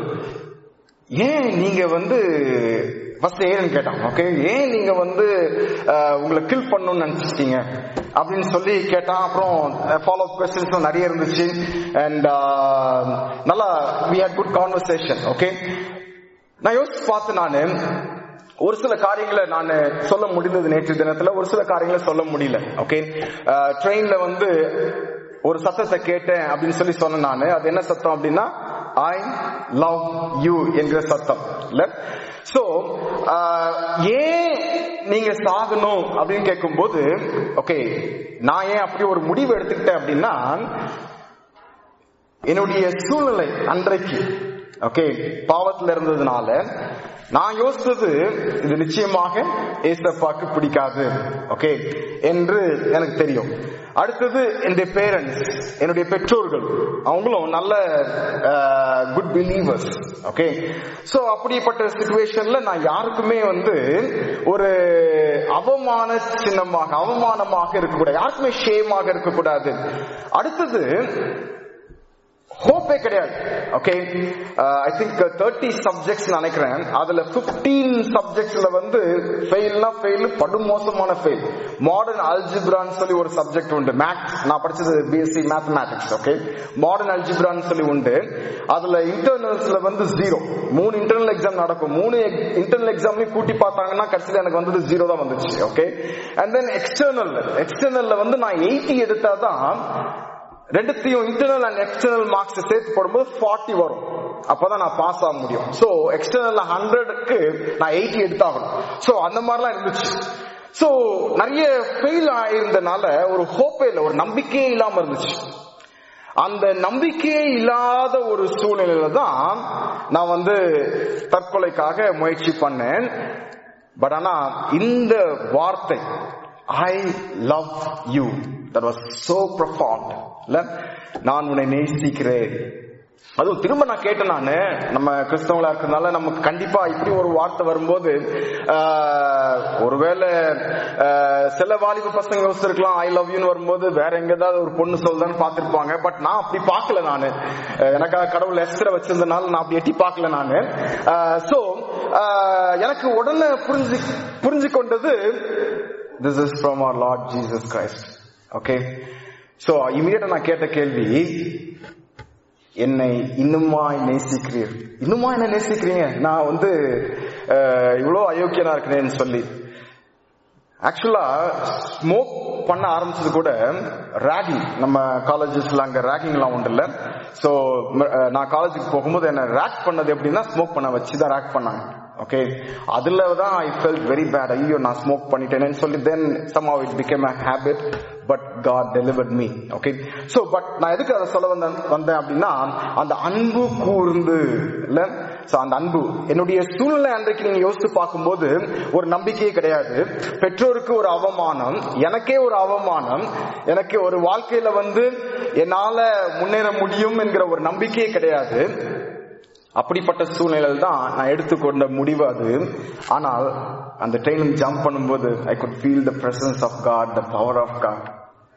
A: ஏன் நீங்க வந்து ஃபர்ஸ்ட் ஏன்னு கேட்டாங்க ஓகே ஏன் நீங்க வந்து அஹ், உங்களை கில் பண்ணணும்னு நினைச்சிட்டீங்க அப்படின்னு சொல்லி கேட்டான் அப்புறம் ஃபாலோ கொஸ்டின்ஸ் நிறைய இருந்துச்சு அண்ட் நல்லா we had good conversation okay நான் யோசிச்சு பார்த்து நானு ஒரு சில காரியங்களை நான் சொல்ல முடிந்தது நேற்று தினத்துல ஒரு சில காரியங்களை சொல்ல முடியல ஓகே ட்ரெயின்ல வந்து ஒரு சத்தத்தை கேட்டேன் அப்படின்னு சொல்லி சொன்னேன் நானு அது என்ன சத்தம் அப்படின்னா ஐ லவ் யூ என்கிற சத்தம் இல்ல சோ ஏன் நீங்க சாகணும் அப்படின்னு கேட்கும்போது ஓகே நான் ஏன் அப்படி ஒரு முடிவு எடுத்துக்கிட்டேன் அப்படின்னா என்னுடைய சூழ்நிலை அன்றைக்கு ஓகே பாவத்துல இருந்ததுனால நான் யோசித்தது இது நிச்சயமாக ஏசப்பாக்கு பிடிக்காது ஓகே என்று எனக்கு தெரியும் அடுத்தது என்னுடைய பேரண்ட்ஸ் என்னுடைய பெற்றோர்கள் அவங்களும் நல்ல குட் பிலீவர்ஸ் ஓகே சோ அப்படிப்பட்ட சுச்சுவேஷன்ல நான் யாருக்குமே வந்து ஒரு அவமான சின்னமாக அவமானமாக இருக்கக்கூடாது யாருக்குமே ஷேமாக இருக்கக்கூடாது அடுத்தது ஹோப்பே கிடையாது okay I think thirty subjects நினைக்கிறேன் அதுல பிப்டீன் சப்ஜெக்ட்ஸ்ல வந்து ஃபெயில்னா ஃபெயில் படுமோசமான ஃபெயில் மாடர்ன் அல்ஜிப்ரான்னு சொல்லி ஒரு சப்ஜெக்ட் உண்டு மேக்ஸ் நான் படிச்சது பிஎஸ்சி மேத்தமேட்டிக்ஸ் ஓகே மாடர்ன் அல்ஜிப்ரான்னு சொல்லி உண்டு அதுல இன்டர்னல்ஸ்ல வந்து ஜீரோ மூணு இன்டர்னல் எக்ஸாம் நடக்கும் மூணு இன்டர்னல் எக்ஸாம்லயும் கூட்டி பார்த்தாங்கன்னா கடைசியில் எனக்கு வந்தது ஜீரோ தான் வந்துச்சு ஓகே அண்ட் தென் எக்ஸ்டர்னல் எக்ஸ்டர்னல்ல வந்து நான் எயிட்டி எடுத்தாதான் ரெண்டுத்தையும் இன்டர்னல் அண்ட் எக்ஸ்டர்னல் மார்க்ஸ் சேர்த்து போடும்போது ஃபார்ட்டி வரும் அப்பதான் நான் பாஸ் ஆக முடியும் சோ எக்ஸ்டர்னல் ஹண்ட்ரடுக்கு நான் எயிட்டி எடுத்தாகணும் சோ அந்த மாதிரிலாம் இருந்துச்சு சோ நிறைய ஃபெயில் ஆயிருந்தனால ஒரு ஹோப்பே இல்லை ஒரு நம்பிக்கையே இல்லாம இருந்துச்சு அந்த நம்பிக்கையே இல்லாத ஒரு சூழ்நிலையில தான் நான் வந்து தற்கொலைக்காக முயற்சி பண்ணேன் பட் ஆனா இந்த வார்த்தை I love you that was so profound இல்ல நான் உன்னை நேசிக்கிறேன் அதுவும் திரும்ப நான் கேட்டேன் நானு நம்ம கிறிஸ்தவங்களா இருக்கிறதுனால நமக்கு கண்டிப்பா இப்படி ஒரு வார்த்தை வரும்போது ஆஹ், ஒருவேளை ஆஹ், சில வாலிப பசங்க யோசிச்சிருக்கலாம் ஐ லவ் யூன்னு வரும்போது வேற எங்க ஏதாவது ஒரு பொண்ணு சொல்லுதான்னு பார்த்திருப்பாங்க பட் நான் அப்படி பார்க்கல நானு அஹ், எனக்காக கடவுள் எஸ்திர வச்சிருந்தனால நான் அப்படி எட்டி பார்க்கல நானு சோ எனக்கு உடனே புரிஞ்சு புரிஞ்சு கொண்டது this is from our Lord Jesus Christ okay so இமீடியட்டா நான் கேட்ட கேள்வி என்னை இன்னுமாய் நேசிக்கிறீர் இன்னுமா என்ன நேசிக்கிறீங்க நான் வந்து அஹ், இவ்வளவு அயோக்கியனா இருக்கிறேன்னு சொல்லி ஆக்சுவலா ஸ்மோக் பண்ண ஆரம்பிச்சது கூட ராகிங் நம்ம காலேஜஸ்ல அங்க ராகிங் எல்லாம் உண்டு இல்ல சோ நான் காலேஜுக்கு போகும்போது என்ன ரேக் பண்ணது எப்படின்னா ஸ்மோக் பண்ண வச்சு தான் ரேக் பண்ணாங்க ஓகே அதுல தான் ஐ ஃபெல்ட் வெரி பேட் ஐயோ நான் ஸ்மோக் பண்ணிட்டேன்னு சொல்லி then some it became a habit but God delivered me okay so but நான் எதுக்கு அதை சொல்ல வந்தேன் வந்தேன் அப்படின்னா அந்த அன்பு கூர்ந்து இல்ல சோ அந்த அன்பு என்னுடைய சூழ்நிலை அன்றைக்கு நீங்க யோசித்து பார்க்கும்போது ஒரு நம்பிக்கையே கிடையாது பெற்றோருக்கு ஒரு அவமானம் எனக்கே ஒரு அவமானம் எனக்கு ஒரு வாழ்க்கையில வந்து என்னால முன்னேற முடியும் என்கிற ஒரு நம்பிக்கையே கிடையாது அப்படிப்பட்ட சூழ்நிலையில் தான் நான் எடுத்துக்கொண்ட முடிவு அது ஆனால் அந்த ட்ரெயின் ஜம்ப் பண்ணும்போது I could feel the presence of God the power of God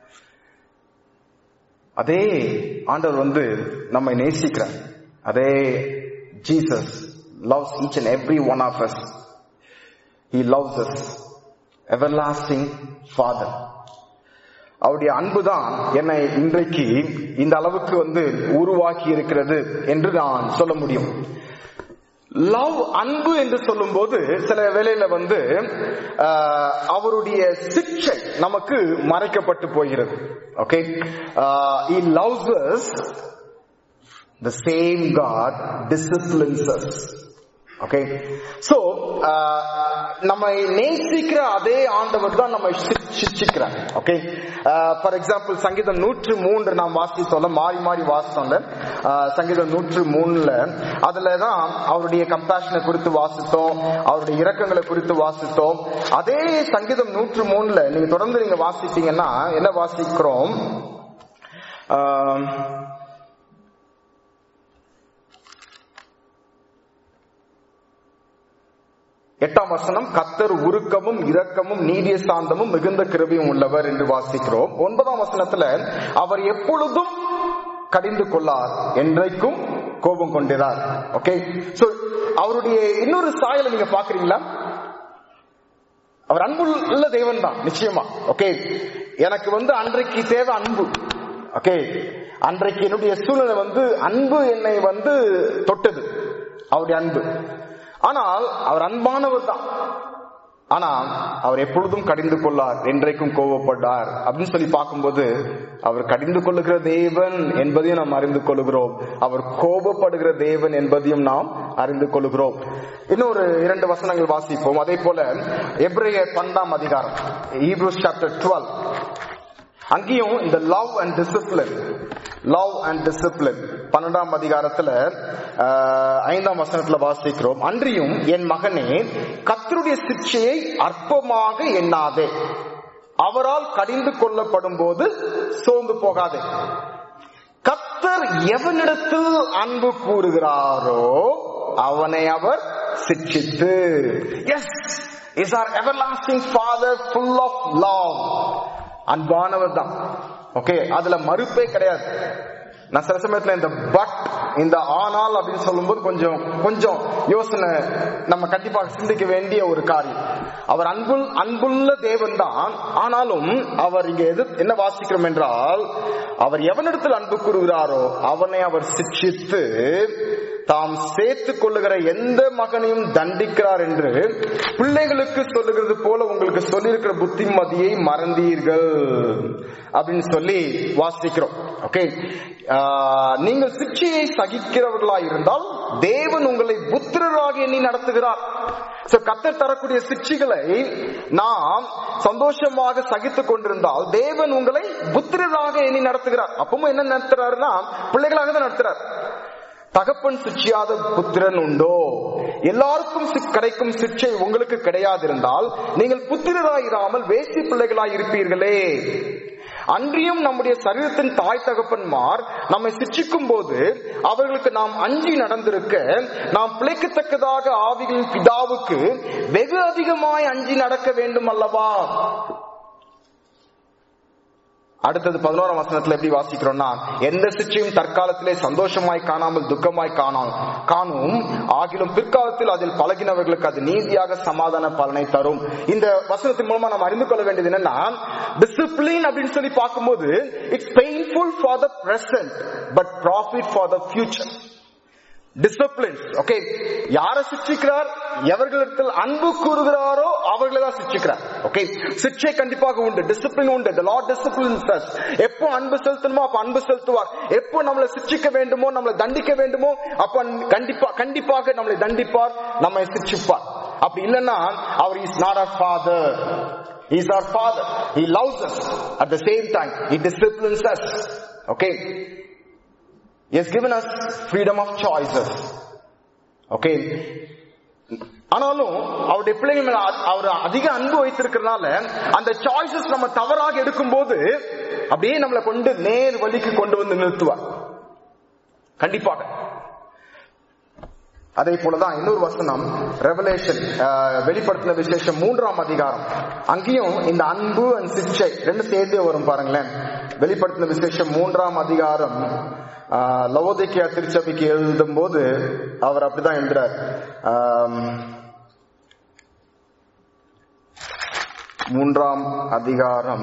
A: அதே ஆண்டவர் வந்து நம்மை நேசிக்கிறார் அதே Jesus loves each and every one of us he loves us everlasting father அவருடைய அன்புதான் என்னை இன்றைக்கு இந்த அளவுக்கு வந்து உருவாக்கி இருக்கிறது என்று நான் சொல்ல முடியும் லவ் அன்பு என்று சொல்லும்போது சில வேளையில வந்து ஆஹ், அவருடைய சிக்ஷை நமக்கு மறைக்கப்பட்டு போகிறது okay he loves us the same god disciplines us okay so நம்மை நேசிக்கிற அதே ஆண்டவர் தான் நம்மை சி- சிட்சிக்கிறார் ஓகே ஃபார் எக்ஸாம்பிள் சங்கீதம் நூற்று மூன்று நாம் வாசித்தோம்ல மாறி மாறி வாசித்தோம்ல ஆஹ், சங்கீதம் நூற்று மூணுல அதுல தான் அவருடைய கம்பேஷனை குறித்து வாசித்தோம் அவருடைய இரக்கங்களை குறித்து வாசித்தோம் அதே சங்கீதம் நூற்று மூணுல நீங்க தொடர்ந்து நீங்க வாசித்தீங்கன்னா என்ன வாசிக்கிறோம் ஆஹ், எட்டாம் வசனம் கத்தர் உருக்கமும் இரக்கமும் நீதிய சாந்தமும் மிகுந்த கிருபையும் உள்ளவர் என்று வாசிக்கிறோம் ஒன்பதாம் வசனத்துல அவர் எப்பொழுதும் கடிந்து கொள்ளார் என்றைக்கும் கோபம் கொண்டிறார் ஓகே சோ அவருடைய இன்னொரு சாயலை நீங்க பாக்குறீங்களா அவர் அன்புள்ள தேவன் தான் நிச்சயமா ஓகே எனக்கு வந்து அன்றைக்கு தேவை அன்பு ஓகே அன்றைக்கு என்னுடைய சூழ்நிலை வந்து அன்பு என்னை வந்து தொட்டது அவருடைய அன்பு ஆனால் அவர் அன்பானவர் தான் ஆனா அவர் எப்பொழுதும் கடிந்து கொள்ளார் என்றைக்கும் கோபப்பட்டார் அப்படின்னு சொல்லி பார்க்கும்போது அவர் கடிந்து கொள்ளுகிற தேவன் என்பதையும் நாம் அறிந்து கொள்கிறோம் அவர் கோபப்படுகிற தேவன் என்பதையும் நாம் அறிந்து கொள்கிறோம் இன்னொரு இரண்டு வசனங்கள் வாசிப்போம் அதே போல எப்ரேயர் பன்னெண்டாம் அதிகாரம் ஈப்ரூஸ் சாப்டர் டுவெல் அங்கேயும் இந்த love and discipline love and discipline பன்னெண்டாம் அதிகாரத்துல ஆஹ், ஐந்தாம் வசனத்துல வாசிக்கிறோம் அன்றியும் என் மகனே கர்த்தருடைய சிக்ஷையை அற்பமாக எண்ணாதே அவரால் கடிந்து கொள்ளப்படும் போது சோர்ந்து போகாதே கர்த்தர் எவனிடத்தில் அன்பு கூறுகிறாரோ அவனை அவர் சிக்ஷித்து yes is our everlasting father full of love அன்பானவர் தான் ஓகே அதுல மறுப்பே கிடையாது நான் சில சமயத்துல இந்த பட் இந்த ஆனால் அப்படின்னு சொல்லும்போது கொஞ்சம் கொஞ்சம் யோசனை நம்ம கண்டிப்பாக சிந்திக்க வேண்டிய ஒரு காரியம் அவர் அன்புள் அன்புள்ள தேவன் தான் ஆனாலும் அவர் இங்க எது என்ன வாசிக்கிறோம் என்றால் அவர் எவனிடத்தில் அன்பு கூறுகிறாரோ அவனை அவர் சிக்ஷித்து தாம் சேர்த்துக் கொள்ளுகிற எந்த மகனையும் தண்டிக்கிறார் என்று பிள்ளைகளுக்கு சொல்லுகிறது போல உங்களுக்கு சொல்லியிருக்கிற புத்திமதியை மறந்தீர்கள் அப்படின்னு சொல்லி வாசிக்கிறோம் ஓகே நீங்கள் சிக்ஷையை சகிக்கிறவர்களா இருந்தால் தேவன் உங்களை புத்திரராக எண்ணி நடத்துகிறார் So, கர்த்தர் தரக்கூடிய சிக்ஷைகளை நாம் சந்தோஷமாக சகித்துக் கொண்டிருந்தால் தேவன் உங்களை புத்திரராக எண்ணி நடத்துகிறார் அப்பவும் என்ன நடத்துறாருன்னா பிள்ளைகளாக தான் நடத்துறார் தகப்பன் சிக்ஷியாத புத்திரன் உண்டோ எல்லாருக்கும் சிக்- கிடைக்கும் சிக்ஷை உங்களுக்கு கிடையாதிருந்தால் நீங்கள் புத்திரராயிராமல் வேசி பிள்ளைகளாய் இருப்பீர்களே அன்றியும் நம்முடைய சரீரத்தின் தாய் தகப்பன்மார் நம்மை சிக்ஷிக்கும் போது அவர்களுக்கு நாம் அஞ்சி நடந்திருக்க நாம் பிழைக்கத்தக்கதாக ஆவிகளின் பிதாவுக்கு வெகு அதிகமாய் அஞ்சி நடக்க வேண்டும் அல்லவா அடுத்தது பதினோராம் வசனத்துல எப்படி வாசிக்கிறோம்னா எந்த சிற்றையும் தற்காலத்திலே சந்தோஷமாய் காணாமல் துக்கமாய் காணாம் காணும் ஆகிலும் பிற்காலத்தில் அதில் பழகினவர்களுக்கு அது நீதியாக சமாதான பலனை தரும் இந்த வசனத்தின் மூலமா நம்ம அறிந்து கொள்ள வேண்டியது என்னன்னா டிசிப்ளின் அப்படின்னு சொல்லி பார்க்கும்போது it's painful for the present but profit for the future disciplines okay யாரை சிக்ஷிக்கிறார் எவர்களிடத்தில் அன்பு கூறுகிறாரோ அவர்களை தான் சிக்ஷிக்கிறார் ஓகே சிக்ஷை கண்டிப்பாக உண்டு டிசிப்ளின் உண்டு the lord disciplines us எப்போ அன்பு செலுத்தணுமோ அப்ப அன்பு செலுத்துவார் எப்போ நம்மளை சிக்ஷிக்க வேண்டுமோ நம்மளை தண்டிக்க வேண்டுமோ அப்ப கண்டிப்பா கண்டிப்பாக நம்மளை தண்டிப்பார் நம்மை சிக்ஷிப்பார் அப்படி இல்லைன்னா அவர் is not our father He is our father. He loves us. At the same time, He disciplines us. Okay? He has given us freedom of choices. Okay? ஆனாலும் அவருடைய பிள்ளைகள் மேல அ- அவர் அதிக அன்பு வைத்திருக்கிறதுனால அந்த சாய்ஸஸ் நம்ம தவறாக எடுக்கும்போது அப்படியே நம்மளை கொண்டு நேர் வழிக்கு கொண்டு வந்து நிறுத்துவார் கண்டிப்பாக அதே போலதான் இன்னொரு வசனம் ரெவலேஷன் வெளிப்படுத்தின விசேஷம் மூன்றாம் அதிகாரம் அங்கேயும் இந்த அன்பு அண்ட் சிக்ஷை ரெண்டு சேர்ந்தே வரும் பாருங்களேன் வெளிப்படுத்தின விசேஷம் மூன்றாம் அதிகாரம் ஆஹ், லவோதிக்கேயா திருச்சபைக்கு எழுதும் போது அவர் அப்படிதான் எழுதுறார் ஆம், மூன்றாம் அதிகாரம்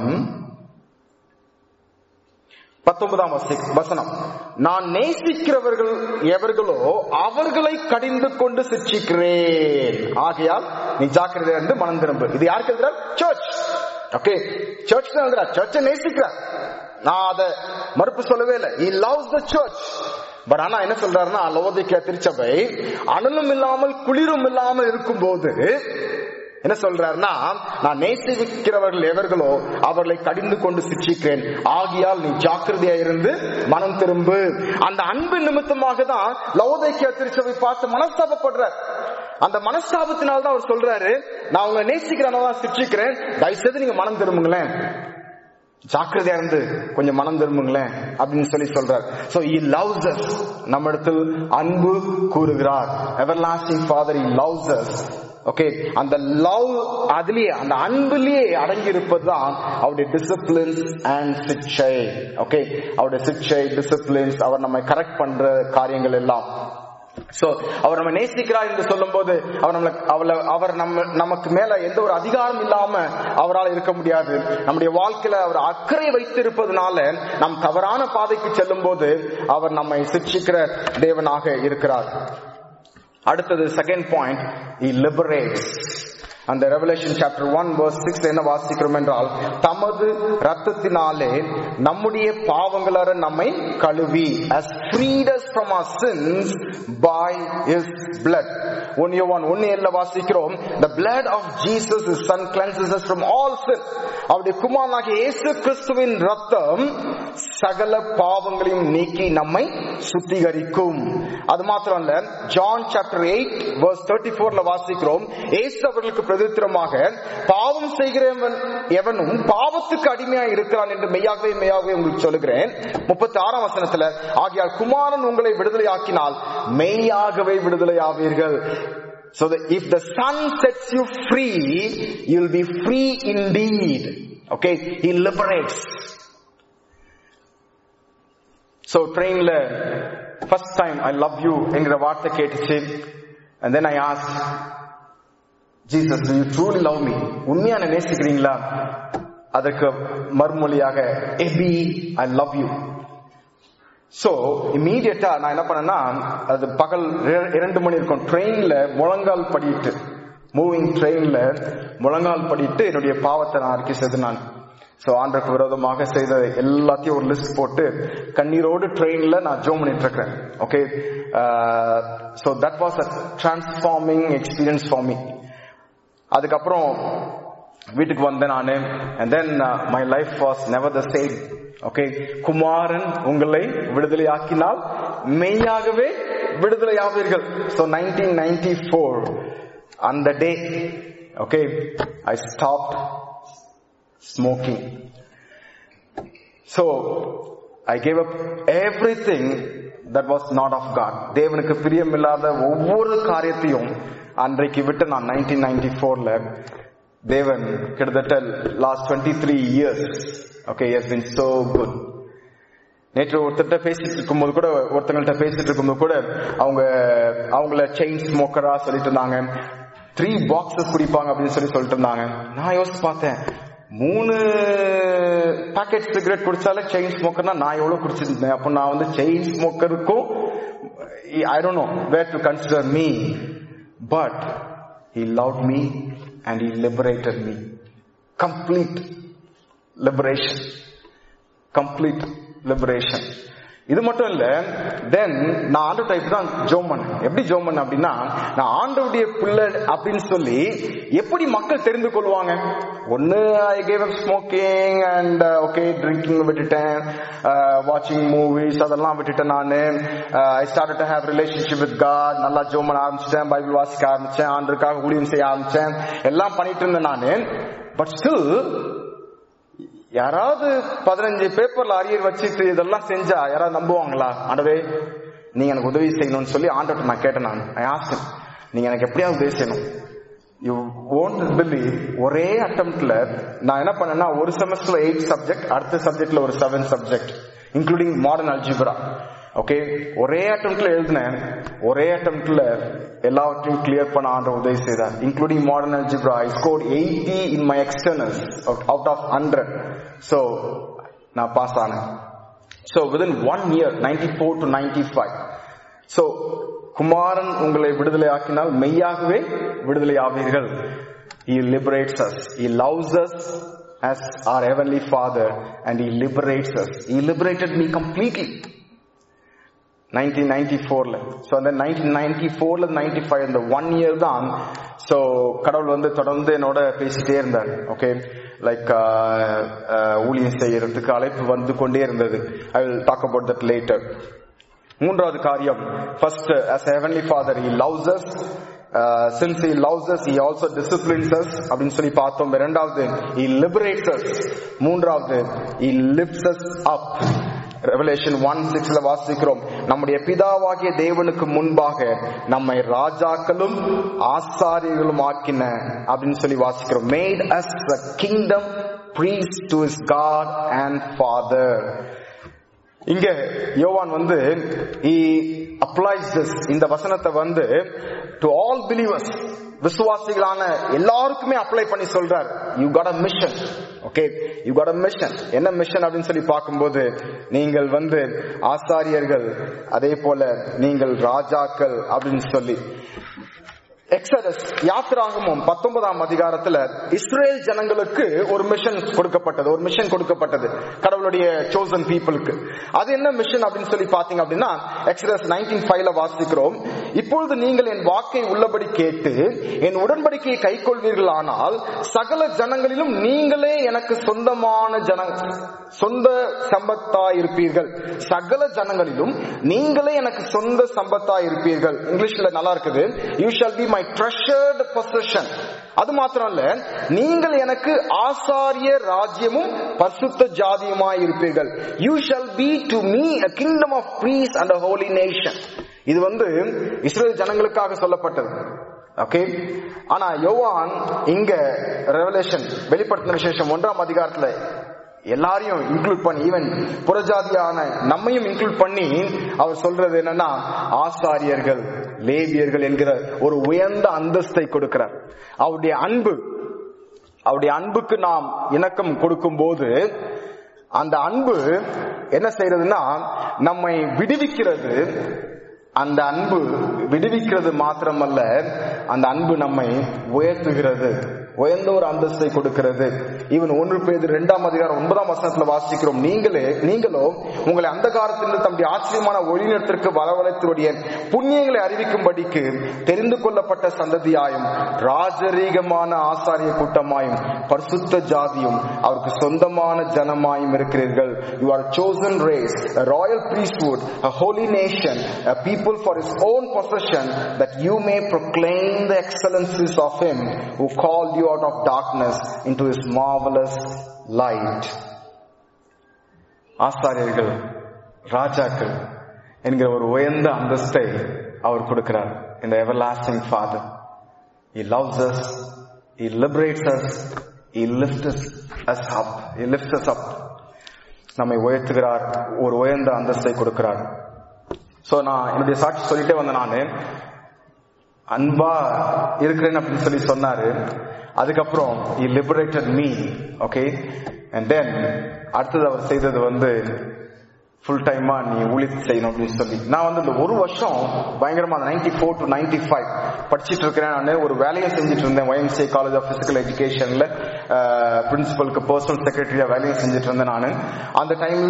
A: பத்தொன்பதாம் வசி- வசனம் நான் நேசிக்கிறவர்கள் எவர்களோ அவர்களை கடிந்து கொண்டு சிக்ஷிக்கிறேன் ஆகையால் நீ ஜாக்கிரதையா இருந்து மனம் திரும்பு இது யாருக்கு எழுதுறார் சர்ச் ஓகே சர்ச் தான் எழுதுறார் சர்ச்சை நேசிக்கிறார் நான் அதை மறுப்பு சொல்லவே இல்லை he loves the church but ஆனா என்ன சொல்றாருன்னா லவோதிக்கேயா திருச்சபை அனலும் இல்லாமல் குளிரும் இல்லாமல் இருக்கும்போது என்ன சொல்றாருன்னா நான் நேசிக்கிறவர்கள் எவர்களோ அவர்களை கடிந்து கொண்டு சிக்ஷிக்கிறேன் ஆகியால் நீ ஜாக்கிரதையா இருந்து மனம் திரும்பு அந்த அன்பு நிமித்தமாக தான் லவோதைக்கிய திருச்சபை பார்த்து மனஸ்தாபப்படுறார் அந்த மனஸ்தாபத்தினால தான் அவர் சொல்றாரு நான் உங்களை நேசிக்கிறனால தான் சிக்ஷிக்கிறேன் தயவுசெய்து நீங்க மனம் திரும்புங்களேன் ஜாக்கிரதையா இருந்து கொஞ்சம் மனம் திரும்புங்களேன் அப்படின்னு சொல்லி சொல்றார் சோ he loves us நம்ம இடத்தில் அன்பு கூறுகிறார் everlasting father he loves us okay அந்த லவ் அதுலயே அந்த அன்புலயே அடங்கி இருப்பதுதான் அவருடைய டிசிப்ளின்ஸ் அண்ட் சிக்ஷை ஓகே அவருடைய சிக்ஷை டிசிப்ளின்ஸ் அவர் நம்மை கரெக்ட் பண்ற காரியங்கள் எல்லாம் சோ அவர் நம்ம நேசிக்கிறார் என்று சொல்லும் போது அவர் நம்மள அவள அவர் நம்ம நமக்கு மேல எந்த ஒரு அதிகாரம் இல்லாம அவரால் இருக்க முடியாது நம்முடைய வாழ்க்கையில அவர் அக்கறை வைத்திருப்பதனால நாம் தவறான பாதைக்கு செல்லும் போது அவர் நம்மை சிக்ஷிக்கிற தேவனாக இருக்கிறார் அடுத்தது செகண்ட் பாயிண்ட் he liberates அந்த Revelation chapter one verse six என்ன வாசிக்கிறோம் என்றால் தமது ரத்தத்தினாலே நம்முடைய பாவங்களற நம்மை கழுவி as freed us from our sins by his blood one யோவான் ஒன்னு ஏழுல வாசிக்கிறோம் the blood of Jesus his son cleanses us from all sin அவருடைய குமாரனாகிய இயேசு கிறிஸ்துவின் ரத்தம் சகல பாவங்களையும் நீக்கி நம்மை சுத்திகரிக்கும் அது மாத்திரம் இல்ல John chapter eight verse thirty ஃபோர்ல வாசிக்கிறோம் இயேசு அவர்களுக்கு பிரதித்திரமாக பாவம் செய்கிறவன் எவனும் பாவத்துக்கு அடிமையா இருக்கிறான் என்று மெய்யாகவே மெய்யாகவே உங்களுக்கு சொல்லுகிறேன் முப்பத்தி ஆறாம் வசனத்துல ஆகியால் குமாரன் உங்களை விடுதலையாக்கினால் மெய்யாகவே விடுதலையாவீர்கள் So that if the Son sets you free, you'll be free indeed. Okay? He liberates. So trainல first time I love you என்கிற வார்த்தை கேட்டுச்சு and then I asked Jesus do you truly love me உண்மையான நேசிக்கிறீங்களா அதற்கு மறுமொழியாக எபி I love you so இமீடியட்டா நான் என்ன பண்ணேன்னா அது பகல் இர- இரண்டு மணி இருக்கும் ட்ரெயின்ல முழங்கால் படிட்டு மூவிங் ட்ரெயின்ல முழங்கால் படிட்டு என்னுடைய பாவத்தை நான் அறிக்கை செய்து நான் சோ ஆண்டருக்கு விரோதமாக செய்த எல்லாத்தையும் ஒரு லிஸ்ட் போட்டு கண்ணீரோடு ட்ரெயின்ல நான் ஜோம் பண்ணிட்டு இருக்கிறேன் okay so that was a transforming experience for me அதுக்கப்புறம் வீட்டுக்கு வந்தேன் நானு and then uh, my life was never the same okay குமாரன் உங்களை விடுதலையாக்கினால் மெய்யாகவே விடுதலையாவீர்கள் so 1994 அந்த day okay I stopped smoking so I gave up everything that was not of God தேவனுக்கு பிரியமில்லாத ஒவ்வொரு காரியத்தையும் அன்றைக்கு விட்டு நான் 1994ல தேவன் கிட்டத்தட்ட last twenty three years okay yes been so good நேற்று ஒருத்தர்கிட்ட பேசிட்டு இருக்கும்போது கூட ஒருத்தங்கள்ட்ட பேசிட்டு இருக்கும்போது கூட அவங்க அவங்கள செயின் ஸ்மோக்கரா சொல்லிட்டு இருந்தாங்க த்ரீ பாக்ஸஸ் குடிப்பாங்க அப்படின்னு சொல்லி சொல்லிட்டு இருந்தாங்க நான் யோசிச்சு பார்த்தேன் மூணு பாக்கெட் சிகரெட் குடிச்சாலே செயின் ஸ்மோக்கர்னா நான் எவ்வளவு குடிச்சிருந்தேன் அப்போ நான் வந்து செயின் ஸ்மோக்கருக்கும் I don't know where to consider me but he loved me and he liberated me complete liberation complete liberation இது மட்டும் இல்ல தென் நான் ஆண்டு டைப் தான் ஜோம் பண்ணேன் எப்படி ஜோம் பண்ணேன் அப்படின்னா நான் ஆண்டவுடைய பிள்ளை அப்படின்னு சொல்லி எப்படி மக்கள் தெரிந்து கொள்வாங்க ஒன்னு I gave up smoking and okay drinking விட்டுட்டேன் வாட்சிங் மூவிஸ் அதெல்லாம் விட்டுட்டேன் நானு I start to have relationship with God நல்லா ஜோம் பண்ண ஆரம்பிச்சிட்டேன் பைபிள் வாசிக்க ஆரம்பிச்சேன் ஆண்டுக்காக ஊழியம் செய்ய ஆரம்பிச்சேன் எல்லாம் பண்ணிட்டு இருந்தேன் நானு பட் ஸ்டில் யாராவது பதினஞ்சு பேப்பர்ல அரியர் வச்சுட்டு இதெல்லாம் செஞ்சா யாராவது நம்புவாங்களா ஆண்டவே நீங்க எனக்கு உதவி செய்யணும்னு சொல்லி ஆண்டவர்ட்ட நான் கேட்டேன் நான் I asked him, நீங்க எனக்கு எப்படியாவது உதவி செய்யணும் யூ ஓன்ட் பிலீவ் ஒரே அட்டம்ப்ட்ல நான் என்ன பண்ணேன்னா ஒரு செமஸ்டர்ல எயிட் சப்ஜெக்ட் அடுத்த சப்ஜெக்ட்ல ஒரு seven subject including modern algebra okay ஒரே அட்டம்ப்ட்ல எழுதினேன் ஒரே அட்டம்ப்ட்ல எல்லாவற்றையும் கிளியர் பண்ண ஆண்ட உதவி செய்தார் including modern algebra I score eighty in my externals out of hundred so நான் பாஸ் ஆனேன் so within one year ninety four to ninety five so குமாரன் உங்களை விடுதலை ஆக்கினால் மெய்யாகவே விடுதலை ஆவீர்கள் He liberates us. He loves us as our heavenly Father and He liberates us. He liberated me completely. 1994ல ஸோ அந்த நைன்டீன் நைன்டி ஃபோர்ல நைன்டி ஃபைவ் அந்த ஒன் இயர் தான் ஸோ கடவுள் வந்து தொடர்ந்து என்னோட பேசிட்டே இருந்தார் ஓகே லைக் ஊழியம் செய்யறதுக்கு அழைப்பு வந்து கொண்டே இருந்தது I will talk about that later மூன்றாவது காரியம் first as heavenly father he loves us since he loves us he also disciplines us அப்படின்னு சொல்லி பார்த்தோம் இரண்டாவது ஹி லிபரேட்ஸ் அஸ் மூன்றாவது he lifts us up Revelation one சிக்ஸ்ல வாசிக்கிறோம் நம்முடைய பிதாவாகிய தேவனுக்கு முன்பாக நம்மை ராஜாக்களும் ஆசாரியர்களும் ஆக்கின அப்படின்னு சொல்லி வாசிக்கிறோம் made us a kingdom priest to his God and Father இங்க யோவான் வந்து he applies this இந்த வசனத்தை வந்து to all believers விசுவாசிகளான எல்லாருக்குமே அப்ளை பண்ணி சொல்றார் you got a mission okay you got a mission என்ன மிஷன் அப்படின்னு சொல்லி பார்க்கும்போது நீங்கள் வந்து ஆசாரியர்கள் அதே போல நீங்கள் ராஜாக்கள் அப்படின்னு சொல்லி எக்ஸடஸ் யாத்திராகமும் பத்தொன்பதாம் அதிகாரத்துல இஸ்ரேல் ஜனங்களுக்கு ஒரு மிஷன் கொடுக்கப்பட்டது ஒரு மிஷன் கொடுக்கப்பட்டது கடவுளுடைய chosen பீப்புளுக்கு அது என்ன மிஷன் அப்படின்னு சொல்லி பாத்தீங்க அப்படின்னா எக்ஸடஸ் நைன்டீன் ஃபைவ்ல வாசிக்கிறோம் இப்பொழுது நீங்கள் என் வாக்கை உள்ளபடி கேட்டு என் உடன்படிக்கையை கைக்கொள்வீர்கள் ஆனால் சகல ஜனங்களிலும் நீங்களே எனக்கு சொந்தமான ஜன சொந்த சம்பத்தாய் இருப்பீர்கள் சகல ஜனங்களிலும் நீங்களே எனக்கு சொந்த சம்பத்தாய் இருப்பீர்கள் இங்கிலீஷ்ல நல்லா இருக்குது you shall be my treasured possession அது மாத்திரம் இல்ல நீங்கள் எனக்கு ஆசாரிய ராஜ்யமும் பரிசுத்த ஜாதியுமாய் இருப்பீர்கள் you shall be to me a kingdom of priests and a holy nation இது வந்து இஸ்ரேல் ஜனங்களுக்காக சொல்லப்பட்டது ஓகே ஆனா யோவான் இங்க ரெவலேஷன் வெளிப்படுத்தின விசேஷம் ஒன்றாம் அதிகாரத்துல எல்லாரையும் இன்க்ளூட் பண்ணி ஈவன் புறஜாதியான நம்மையும் இன்க்ளூட் பண்ணி அவர் சொல்றது என்னன்னா ஆசாரியர்கள் லேவியர்கள் என்கிற ஒரு உயர்ந்த அந்தஸ்தை கொடுக்கிறார் அவருடைய அன்பு அவருடைய அன்புக்கு நாம் இணக்கம் கொடுக்கும் போது அந்த அன்பு என்ன செய்யறதுன்னா நம்மை விடுவிக்கிறது அந்த அன்பு விடுவிக்கிறது மாத்திரமல்ல அந்த அன்பு நம்மை உயர்த்துகிறது உயர்ந்த ஒரு அந்தஸ்தை கொடுக்கிறது இவன் ஒன்று பேர் இரண்டாம் அதிகாரம் ஒன்பதாம் வசனத்துல வாசிக்கிறோம் நீங்களே நீங்களோ உங்களை அந்த காலத்திலிருந்து தம்முடைய ஆச்சரியமான ஒளிநத்திற்கு வரவழைத்துடைய புண்ணியங்களை அறிவிக்கும்படிக்கு தெரிந்து கொள்ளப்பட்ட சந்ததியாயும் ராஜரீகமான ஆசாரிய கூட்டமாயும் பரிசுத்த ஜாதியும் அவருக்கு சொந்தமான ஜனமாயும் இருக்கிறீர்கள் you are chosen race a royal priesthood a holy nation a people for his own possession that you may proclaim the excellencies of him who called you out of darkness into his marvelous light ஆசாரியர்கள் ராஜாக்கள் என்கிற ஒரு உயர்ந்த அந்தஸ்தை அவர் கொடுக்கிறார் இந்த everlasting father he loves us he liberates us he lifts us up he lifts us up நம்மை உயர்த்துகிறார் ஒரு உயர்ந்த அந்தஸ்தை கொடுக்கிறார் சோ நான் என்னுடைய சாட்சி சொல்லிட்டே வந்தேன் நானு அன்பா இருக்கிறேன் அப்படின்னு சொல்லி சொன்னாரு அதுக்கப்புறம் he liberated me okay and then அடுத்தது அவர் செய்தது வந்து ஃபுல் டைமா நீ ஊழியத்தை செய்யணும் அப்படின்னு சொல்லி நான் வந்து இந்த ஒரு வருஷம் பயங்கரமா ninety four to ninety five படிச்சிட்டு இருக்கிறேன் நான் ஒரு வேலையை செஞ்சுட்டு இருந்தேன் ஒயம்சிஏ காலேஜ் ஆஃப் பிசிக்கல் எஜுகேஷன்ல பிரின்சிபலுக்கு பர்சனல் செக்ரட்டரியா வேலையை செஞ்சுட்டு இருந்தேன் நான் அந்த டைம்ல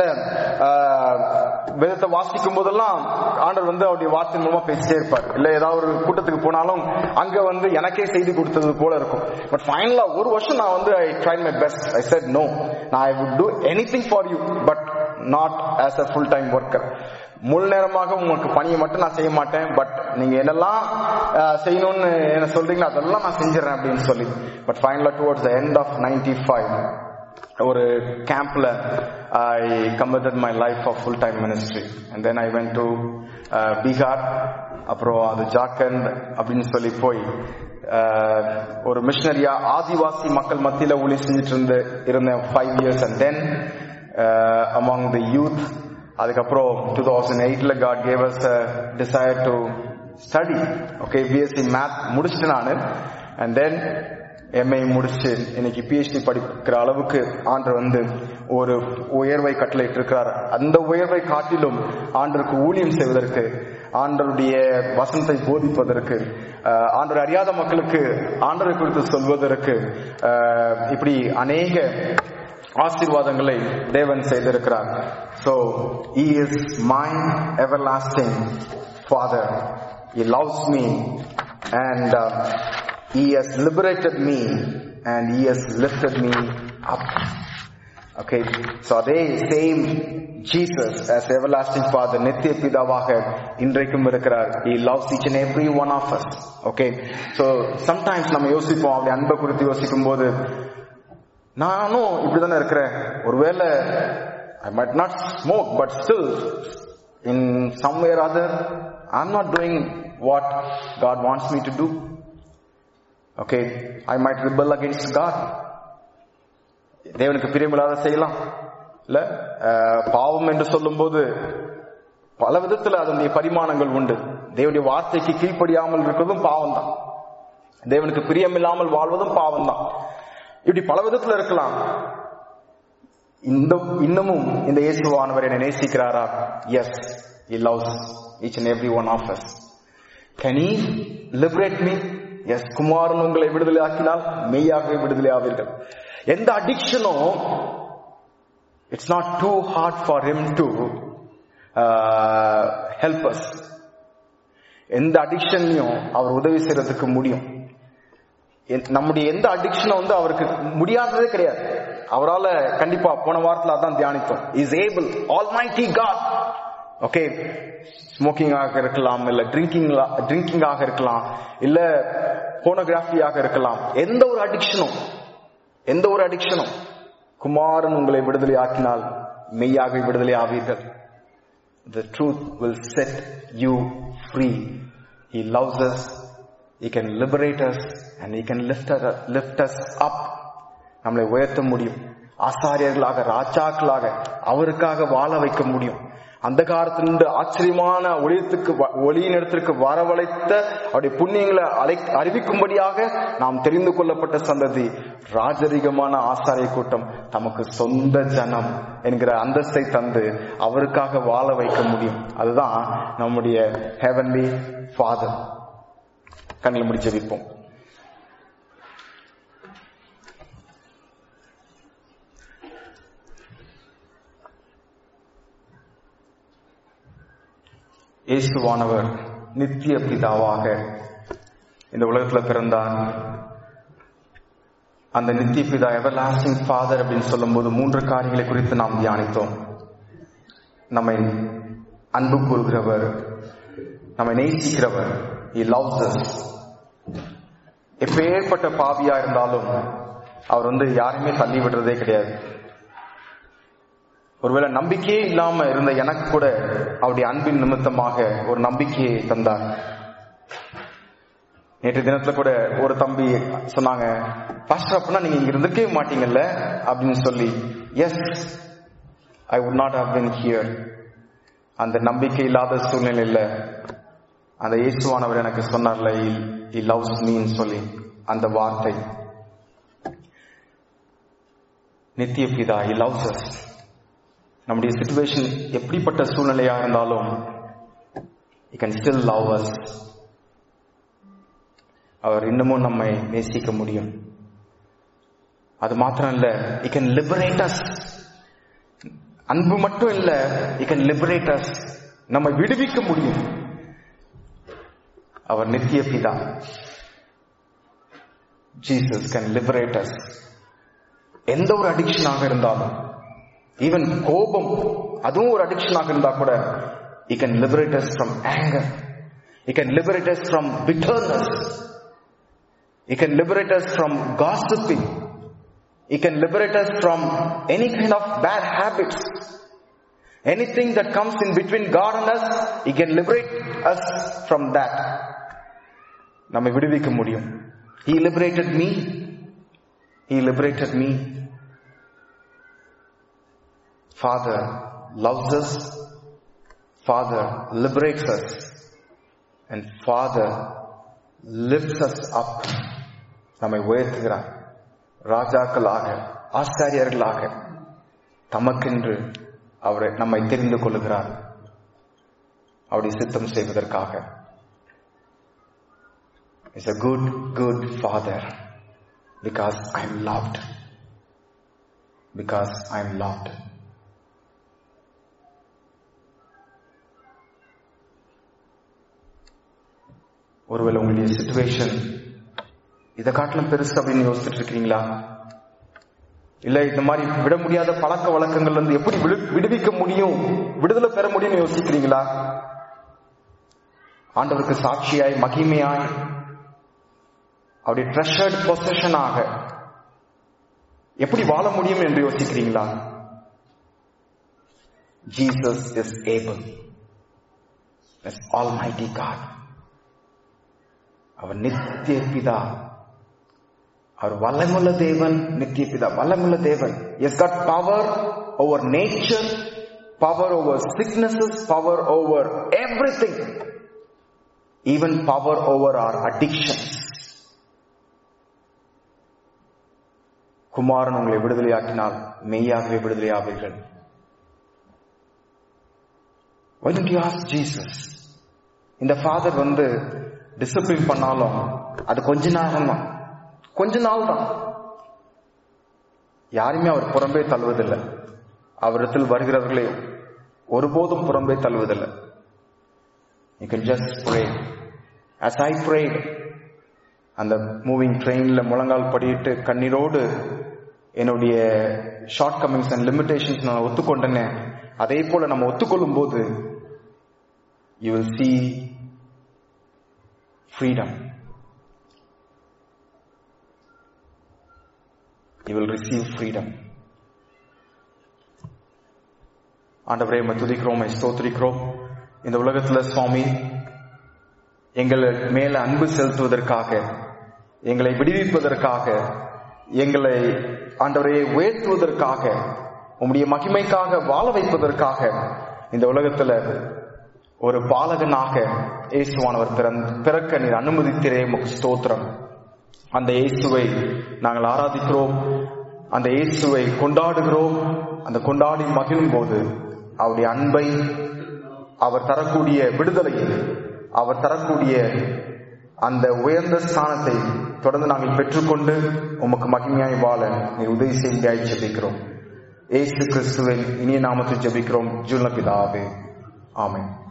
A: வேதத்தை வாசிக்கும் போதெல்லாம் ஆண்டவர் வந்து அவருடைய வார்த்தை மூலமா பேசிட்டே இருப்பார் இல்ல ஏதாவது ஒரு கூட்டத்துக்கு போனாலும் அங்க வந்து எனக்கே செய்தி கொடுத்தது போல இருக்கும் பட் ஃபைனலா ஒரு வருஷம் நான் வந்து I try my best I said no நான் I would do anything for you but not as a full time worker முழு நேரமாக உங்களுக்கு பணியை மட்டும் நான் செய்ய மாட்டேன் பட் நீங்க என்னெல்லாம் அஹ், செய்யணும்னு என்ன சொல்றீங்களோ அதெல்லாம் நான் செஞ்சிடறேன் அப்படின்னு சொல்லி பட் ஃபைனலா towards the end of ninety five ஒரு கேம்ப்ல I committed my life of full time ministry and then I went to Bihar அப்புறம் அது ஜார்க்கண்ட் அப்படின்னு சொல்லி போய் அஹ், ஒரு மிஷனரியா ஆதிவாசி மக்கள் மத்தியில ஊழி செஞ்சுட்டு இருந்து இருந்தேன் five years and then among the youth அதுக்கப்புறம் டூ தௌசண்ட் எயிட்ல God gave us desire to study okay BSc math முடிச்சுட்டு நான் அண்ட் தென் எம்ஏ முடிச்சு இன்னைக்கு பிஹெச்டி படிக்கிற அளவுக்கு ஆண்டர் வந்து ஒரு உயர்வை கட்டளையிட்டு இருக்கிறார் அந்த உயர்வை காட்டிலும் ஆண்டருக்கு ஊழியம் செய்வதற்கு ஆண்டருடைய வசனத்தை போதிப்பதற்கு ஆஹ், ஆண்டரை அறியாத மக்களுக்கு ஆண்டரை குறித்து சொல்வதற்கு ஆஹ், இப்படி அநேக ஆசீர்வாதங்களை தேவன் செய்திருக்கிறார் so he is my everlasting father he loves me and uh, he has liberated me and he has lifted me up okay so அதே same Jesus as everlasting father நித்திய பிதாவாக இன்றைக்கும் இருக்கிறார் he loves each and every one of us okay so sometimes நம்ம யோசிப்போம் அப்படி அன்பை குறித்து யோசிக்கும் போது நானும் இப்படிதானே இருக்கிறேன் ஒருவேளை ஐ might not smoke but still in somewhere other i'm not doing what god wants me to do okay i might rebel against god தேவனுக்கு பிரியமில்லாத செய்யலாம் இல்ல அஹ், பாவம் என்று சொல்லும்போது பல விதத்துல அதனுடைய பரிமாணங்கள் உண்டு தேவனுடைய வார்த்தைக்கு கீழ்ப்படியாமல் இருக்கிறதும் பாவம் தான் தேவனுக்கு பிரியமில்லாமல் வாழ்வதும் பாவம் தான் இப்படி பல விதத்துல இருக்கலாம் இந்த இன்னமும் இந்த இயேசுவானவர் என்னை நேசிக்கிறாரா yes he loves each and every one of us can he liberate me yes குமாரன் உங்களை விடுதலை ஆக்கினால் மெய்யாகவே விடுதலை ஆவீர்கள் எந்த அடிக்ஷனும் it's not too hard for him to help us எந்த அடிக்ஷன்லையும் அவர் உதவி செய்யறதுக்கு முடியும் என்- நம்முடைய எந்த அடிக்ஷனும் வந்து அவருக்கு முடியாததே கிடையாது அவரால கண்டிப்பா போன வாரத்துல அதான் தியானித்தோம் is able almighty God okay smoking ஆக இருக்கலாம் இல்ல ட்ரிங்கிங் ட்ரிங்கிங் ஆக இருக்கலாம் இல்ல போனோகிராஃபியாக இருக்கலாம் எந்த ஒரு அடிக்ஷனும் எந்த ஒரு அடிக்ஷனும் குமாரன் உங்களை விடுதலை ஆக்கினால் மெய்யாக விடுதலை ஆவீர்கள் the truth will set you free. He loves us. He can liberate us and he can lift us, lift us up. நம்மளை உயர்த்த முடியும் ஆசாரியர்களாக ராஜாக்களாக அவருக்காக வாழ வைக்க முடியும் அந்த காலத்திலிருந்து ஆச்சரியமான ஒளியத்துக்கு வ- ஒளியின் இடத்திற்கு வரவழைத்த அவருடைய புண்ணியங்களை அழை அறிவிக்கும்படியாக நாம் தெரிந்து கொள்ளப்பட்ட சந்ததி ராஜரிகமான ஆசாரிய கூட்டம் தமக்கு சொந்த ஜனம் என்கிற அந்தஸ்தை தந்து அவருக்காக வாழ வைக்க முடியும் அதுதான் நம்முடைய ஹெவன்லி ஃபாதர் கண்ணில் முடிச்சு வைப்போம் இயேசுவானவர் நித்திய பிதாவாக இந்த உலகத்துல பிறந்தார் அந்த நித்திய பிதா எவர் லாஸ்டிங் ஃபாதர் அப்படின்னு சொல்லும்போது மூன்று காரியங்களை குறித்து நாம் தியானித்தோம் நம்மை அன்பு கூறுகிறவர் நம்மை நேசிக்கிறவர் he loves us எப்பேற்பட்ட பாவியா இருந்தாலும் அவர் வந்து யாரையுமே தள்ளி விடுறதே கிடையாது ஒருவேளை நம்பிக்கையே இல்லாம இருந்த எனக்கு கூட அவருடைய அன்பின் நிமித்தமாக ஒரு நம்பிக்கையை தந்தார் நேற்று தினத்துல கூட ஒரு தம்பி சொன்னாங்க பாஸ்டர் அப்படின்னா நீங்க இங்க இருந்திருக்கவே மாட்டீங்கல்ல அப்படின்னு சொல்லி yes I would not have been here அந்த நம்பிக்கை இல்லாத சூழ்நிலையில அந்த இயேசுவானவர் எனக்கு சொன்னார்ல he loves மீன்னு சொல்லி அந்த வார்த்தை நித்திய பிதா he loves us நம்முடைய சுச்சுவேஷன் எப்படிப்பட்ட சூழ்நிலையா இருந்தாலும் he can still love us அவர் இன்னமும் நம்மை நேசிக்க முடியும் அது மாத்திரம் இல்ல he can liberate us அன்பு மட்டும் இல்ல he can liberate us நம்மை விடுவிக்க முடியும் அவர் நித்திய பிதா ஜீசஸ் கேன் லிபரேட் us எந்த ஒரு அடிக்ஷனாக இருந்தாலும் ஈவன் கோபம் அதுவும் ஒரு அடிக்ஷனாக இருந்தா கூட he can liberate us from anger he can liberate us from bitterness he can liberate us from gossiping he can liberate us from any kind of bad habits anything that comes in between god and us he can liberate us from that நம்மை விடுவிக்க முடியும் he liberated me he liberated me father loves us father liberates us and father lifts us up நம்மை உயர்த்துகிறார் ராஜாக்களாக ஆசாரியர்களாக தமக்கென்று அவரை நம்மை தெரிந்து கொள்ளுகிறார் அவருடைய சித்தம் செய்வதற்காக is a good, good father because I'm loved. Because I'm loved. ஒருவேளை உங்களுடைய சுச்சுவேஷன் இதை காட்டிலும் பெருசு அப்படின்னு யோசிச்சுட்டு இருக்கீங்களா இல்ல இந்த மாதிரி விட முடியாத பழக்க வழக்கங்கள்ல இருந்து எப்படி விடு- விடுவிக்க முடியும் விடுதலை பெற முடியும்னு யோசிக்கிறீங்களா ஆண்டவருக்கு சாட்சியாய் மகிமையாய் அவருடைய ட்ரெஷர்ட் பொசிஷனாக எப்படி வாழ முடியும் என்று யோசிக்கிறீங்களா Jesus is able is almighty God அவர் நித்திய பிதா அவர் வல்லமுள்ள தேவன் நித்திய பிதா வல்லமுள்ள தேவன் yes God power over nature power over sicknesses power over everything even power over our addictions குமாரன் உங்களை விடுதலையாக்கினால் மெய்யாகவே விடுதலையாவீர்கள் Why don't you ask Jesus? இந்த ஃபாதர் வந்து டிசிப்ளின் பண்ணாலும் அது கொஞ்ச நேரம் தான் கொஞ்ச நாள் தான் யாருமே அவர் புறம்பே தள்ளுவதில்லை அவரிடத்தில் வருகிறவர்களே ஒருபோதும் புறம்பே தள்ளுவதில்லை you can just pray as I prayed அந்த மூவிங் ட்ரெயின்ல முழங்கால் படியிட்டு கண்ணீரோடு என்னுடைய ஷார்ட் கமிங்ஸ் அண்ட் லிமிடேஷன்ஸ் நான் ஒத்துக்கொண்டேனே அதே போல நம்ம ஒத்துக்கொள்ளும் போது you will see freedom you will receive freedom ஆண்டவரே உம்மை துதிக்கிறோம் உம்மை ஸ்தோத்திரிக்கிறோம் இந்த உலகத்துல சுவாமி எங்களை மேல அன்பு செலுத்துவதற்காக எங்களை விடுவிப்பதற்காக எங்களை ஆண்டவரையை உயர்த்துவதற்காக உம்முடைய மகிமைக்காக வாழ வைப்பதற்காக இந்த உலகத்துல ஒரு பாலகனாக இயேசுவானவர் பிறந்த பிறக்க நீர் அனுமதித்திரே உமக்கு ஸ்தோத்திரம் அந்த இயேசுவை நாங்கள் ஆராதிக்கிறோம் அந்த இயேசுவை கொண்டாடுகிறோம் அந்த கொண்டாடி மகிழும் போது அவருடைய அன்பை அவர் தரக்கூடிய விடுதலையை அவர் தரக்கூடிய அந்த உயர்ந்த ஸ்தானத்தை தொடர்ந்து நாங்கள் பெற்றுக்கொண்டு உமக்கு மகிமையாய் வாழ நீர் உதவி செய்தியாய் ஜெபிக்கிறோம் ஏசு கிறிஸ்துவின் இனிய நாமத்தில் ஜெபிக்கிறோம் ஜுல்ல பிதாவே ஆமென்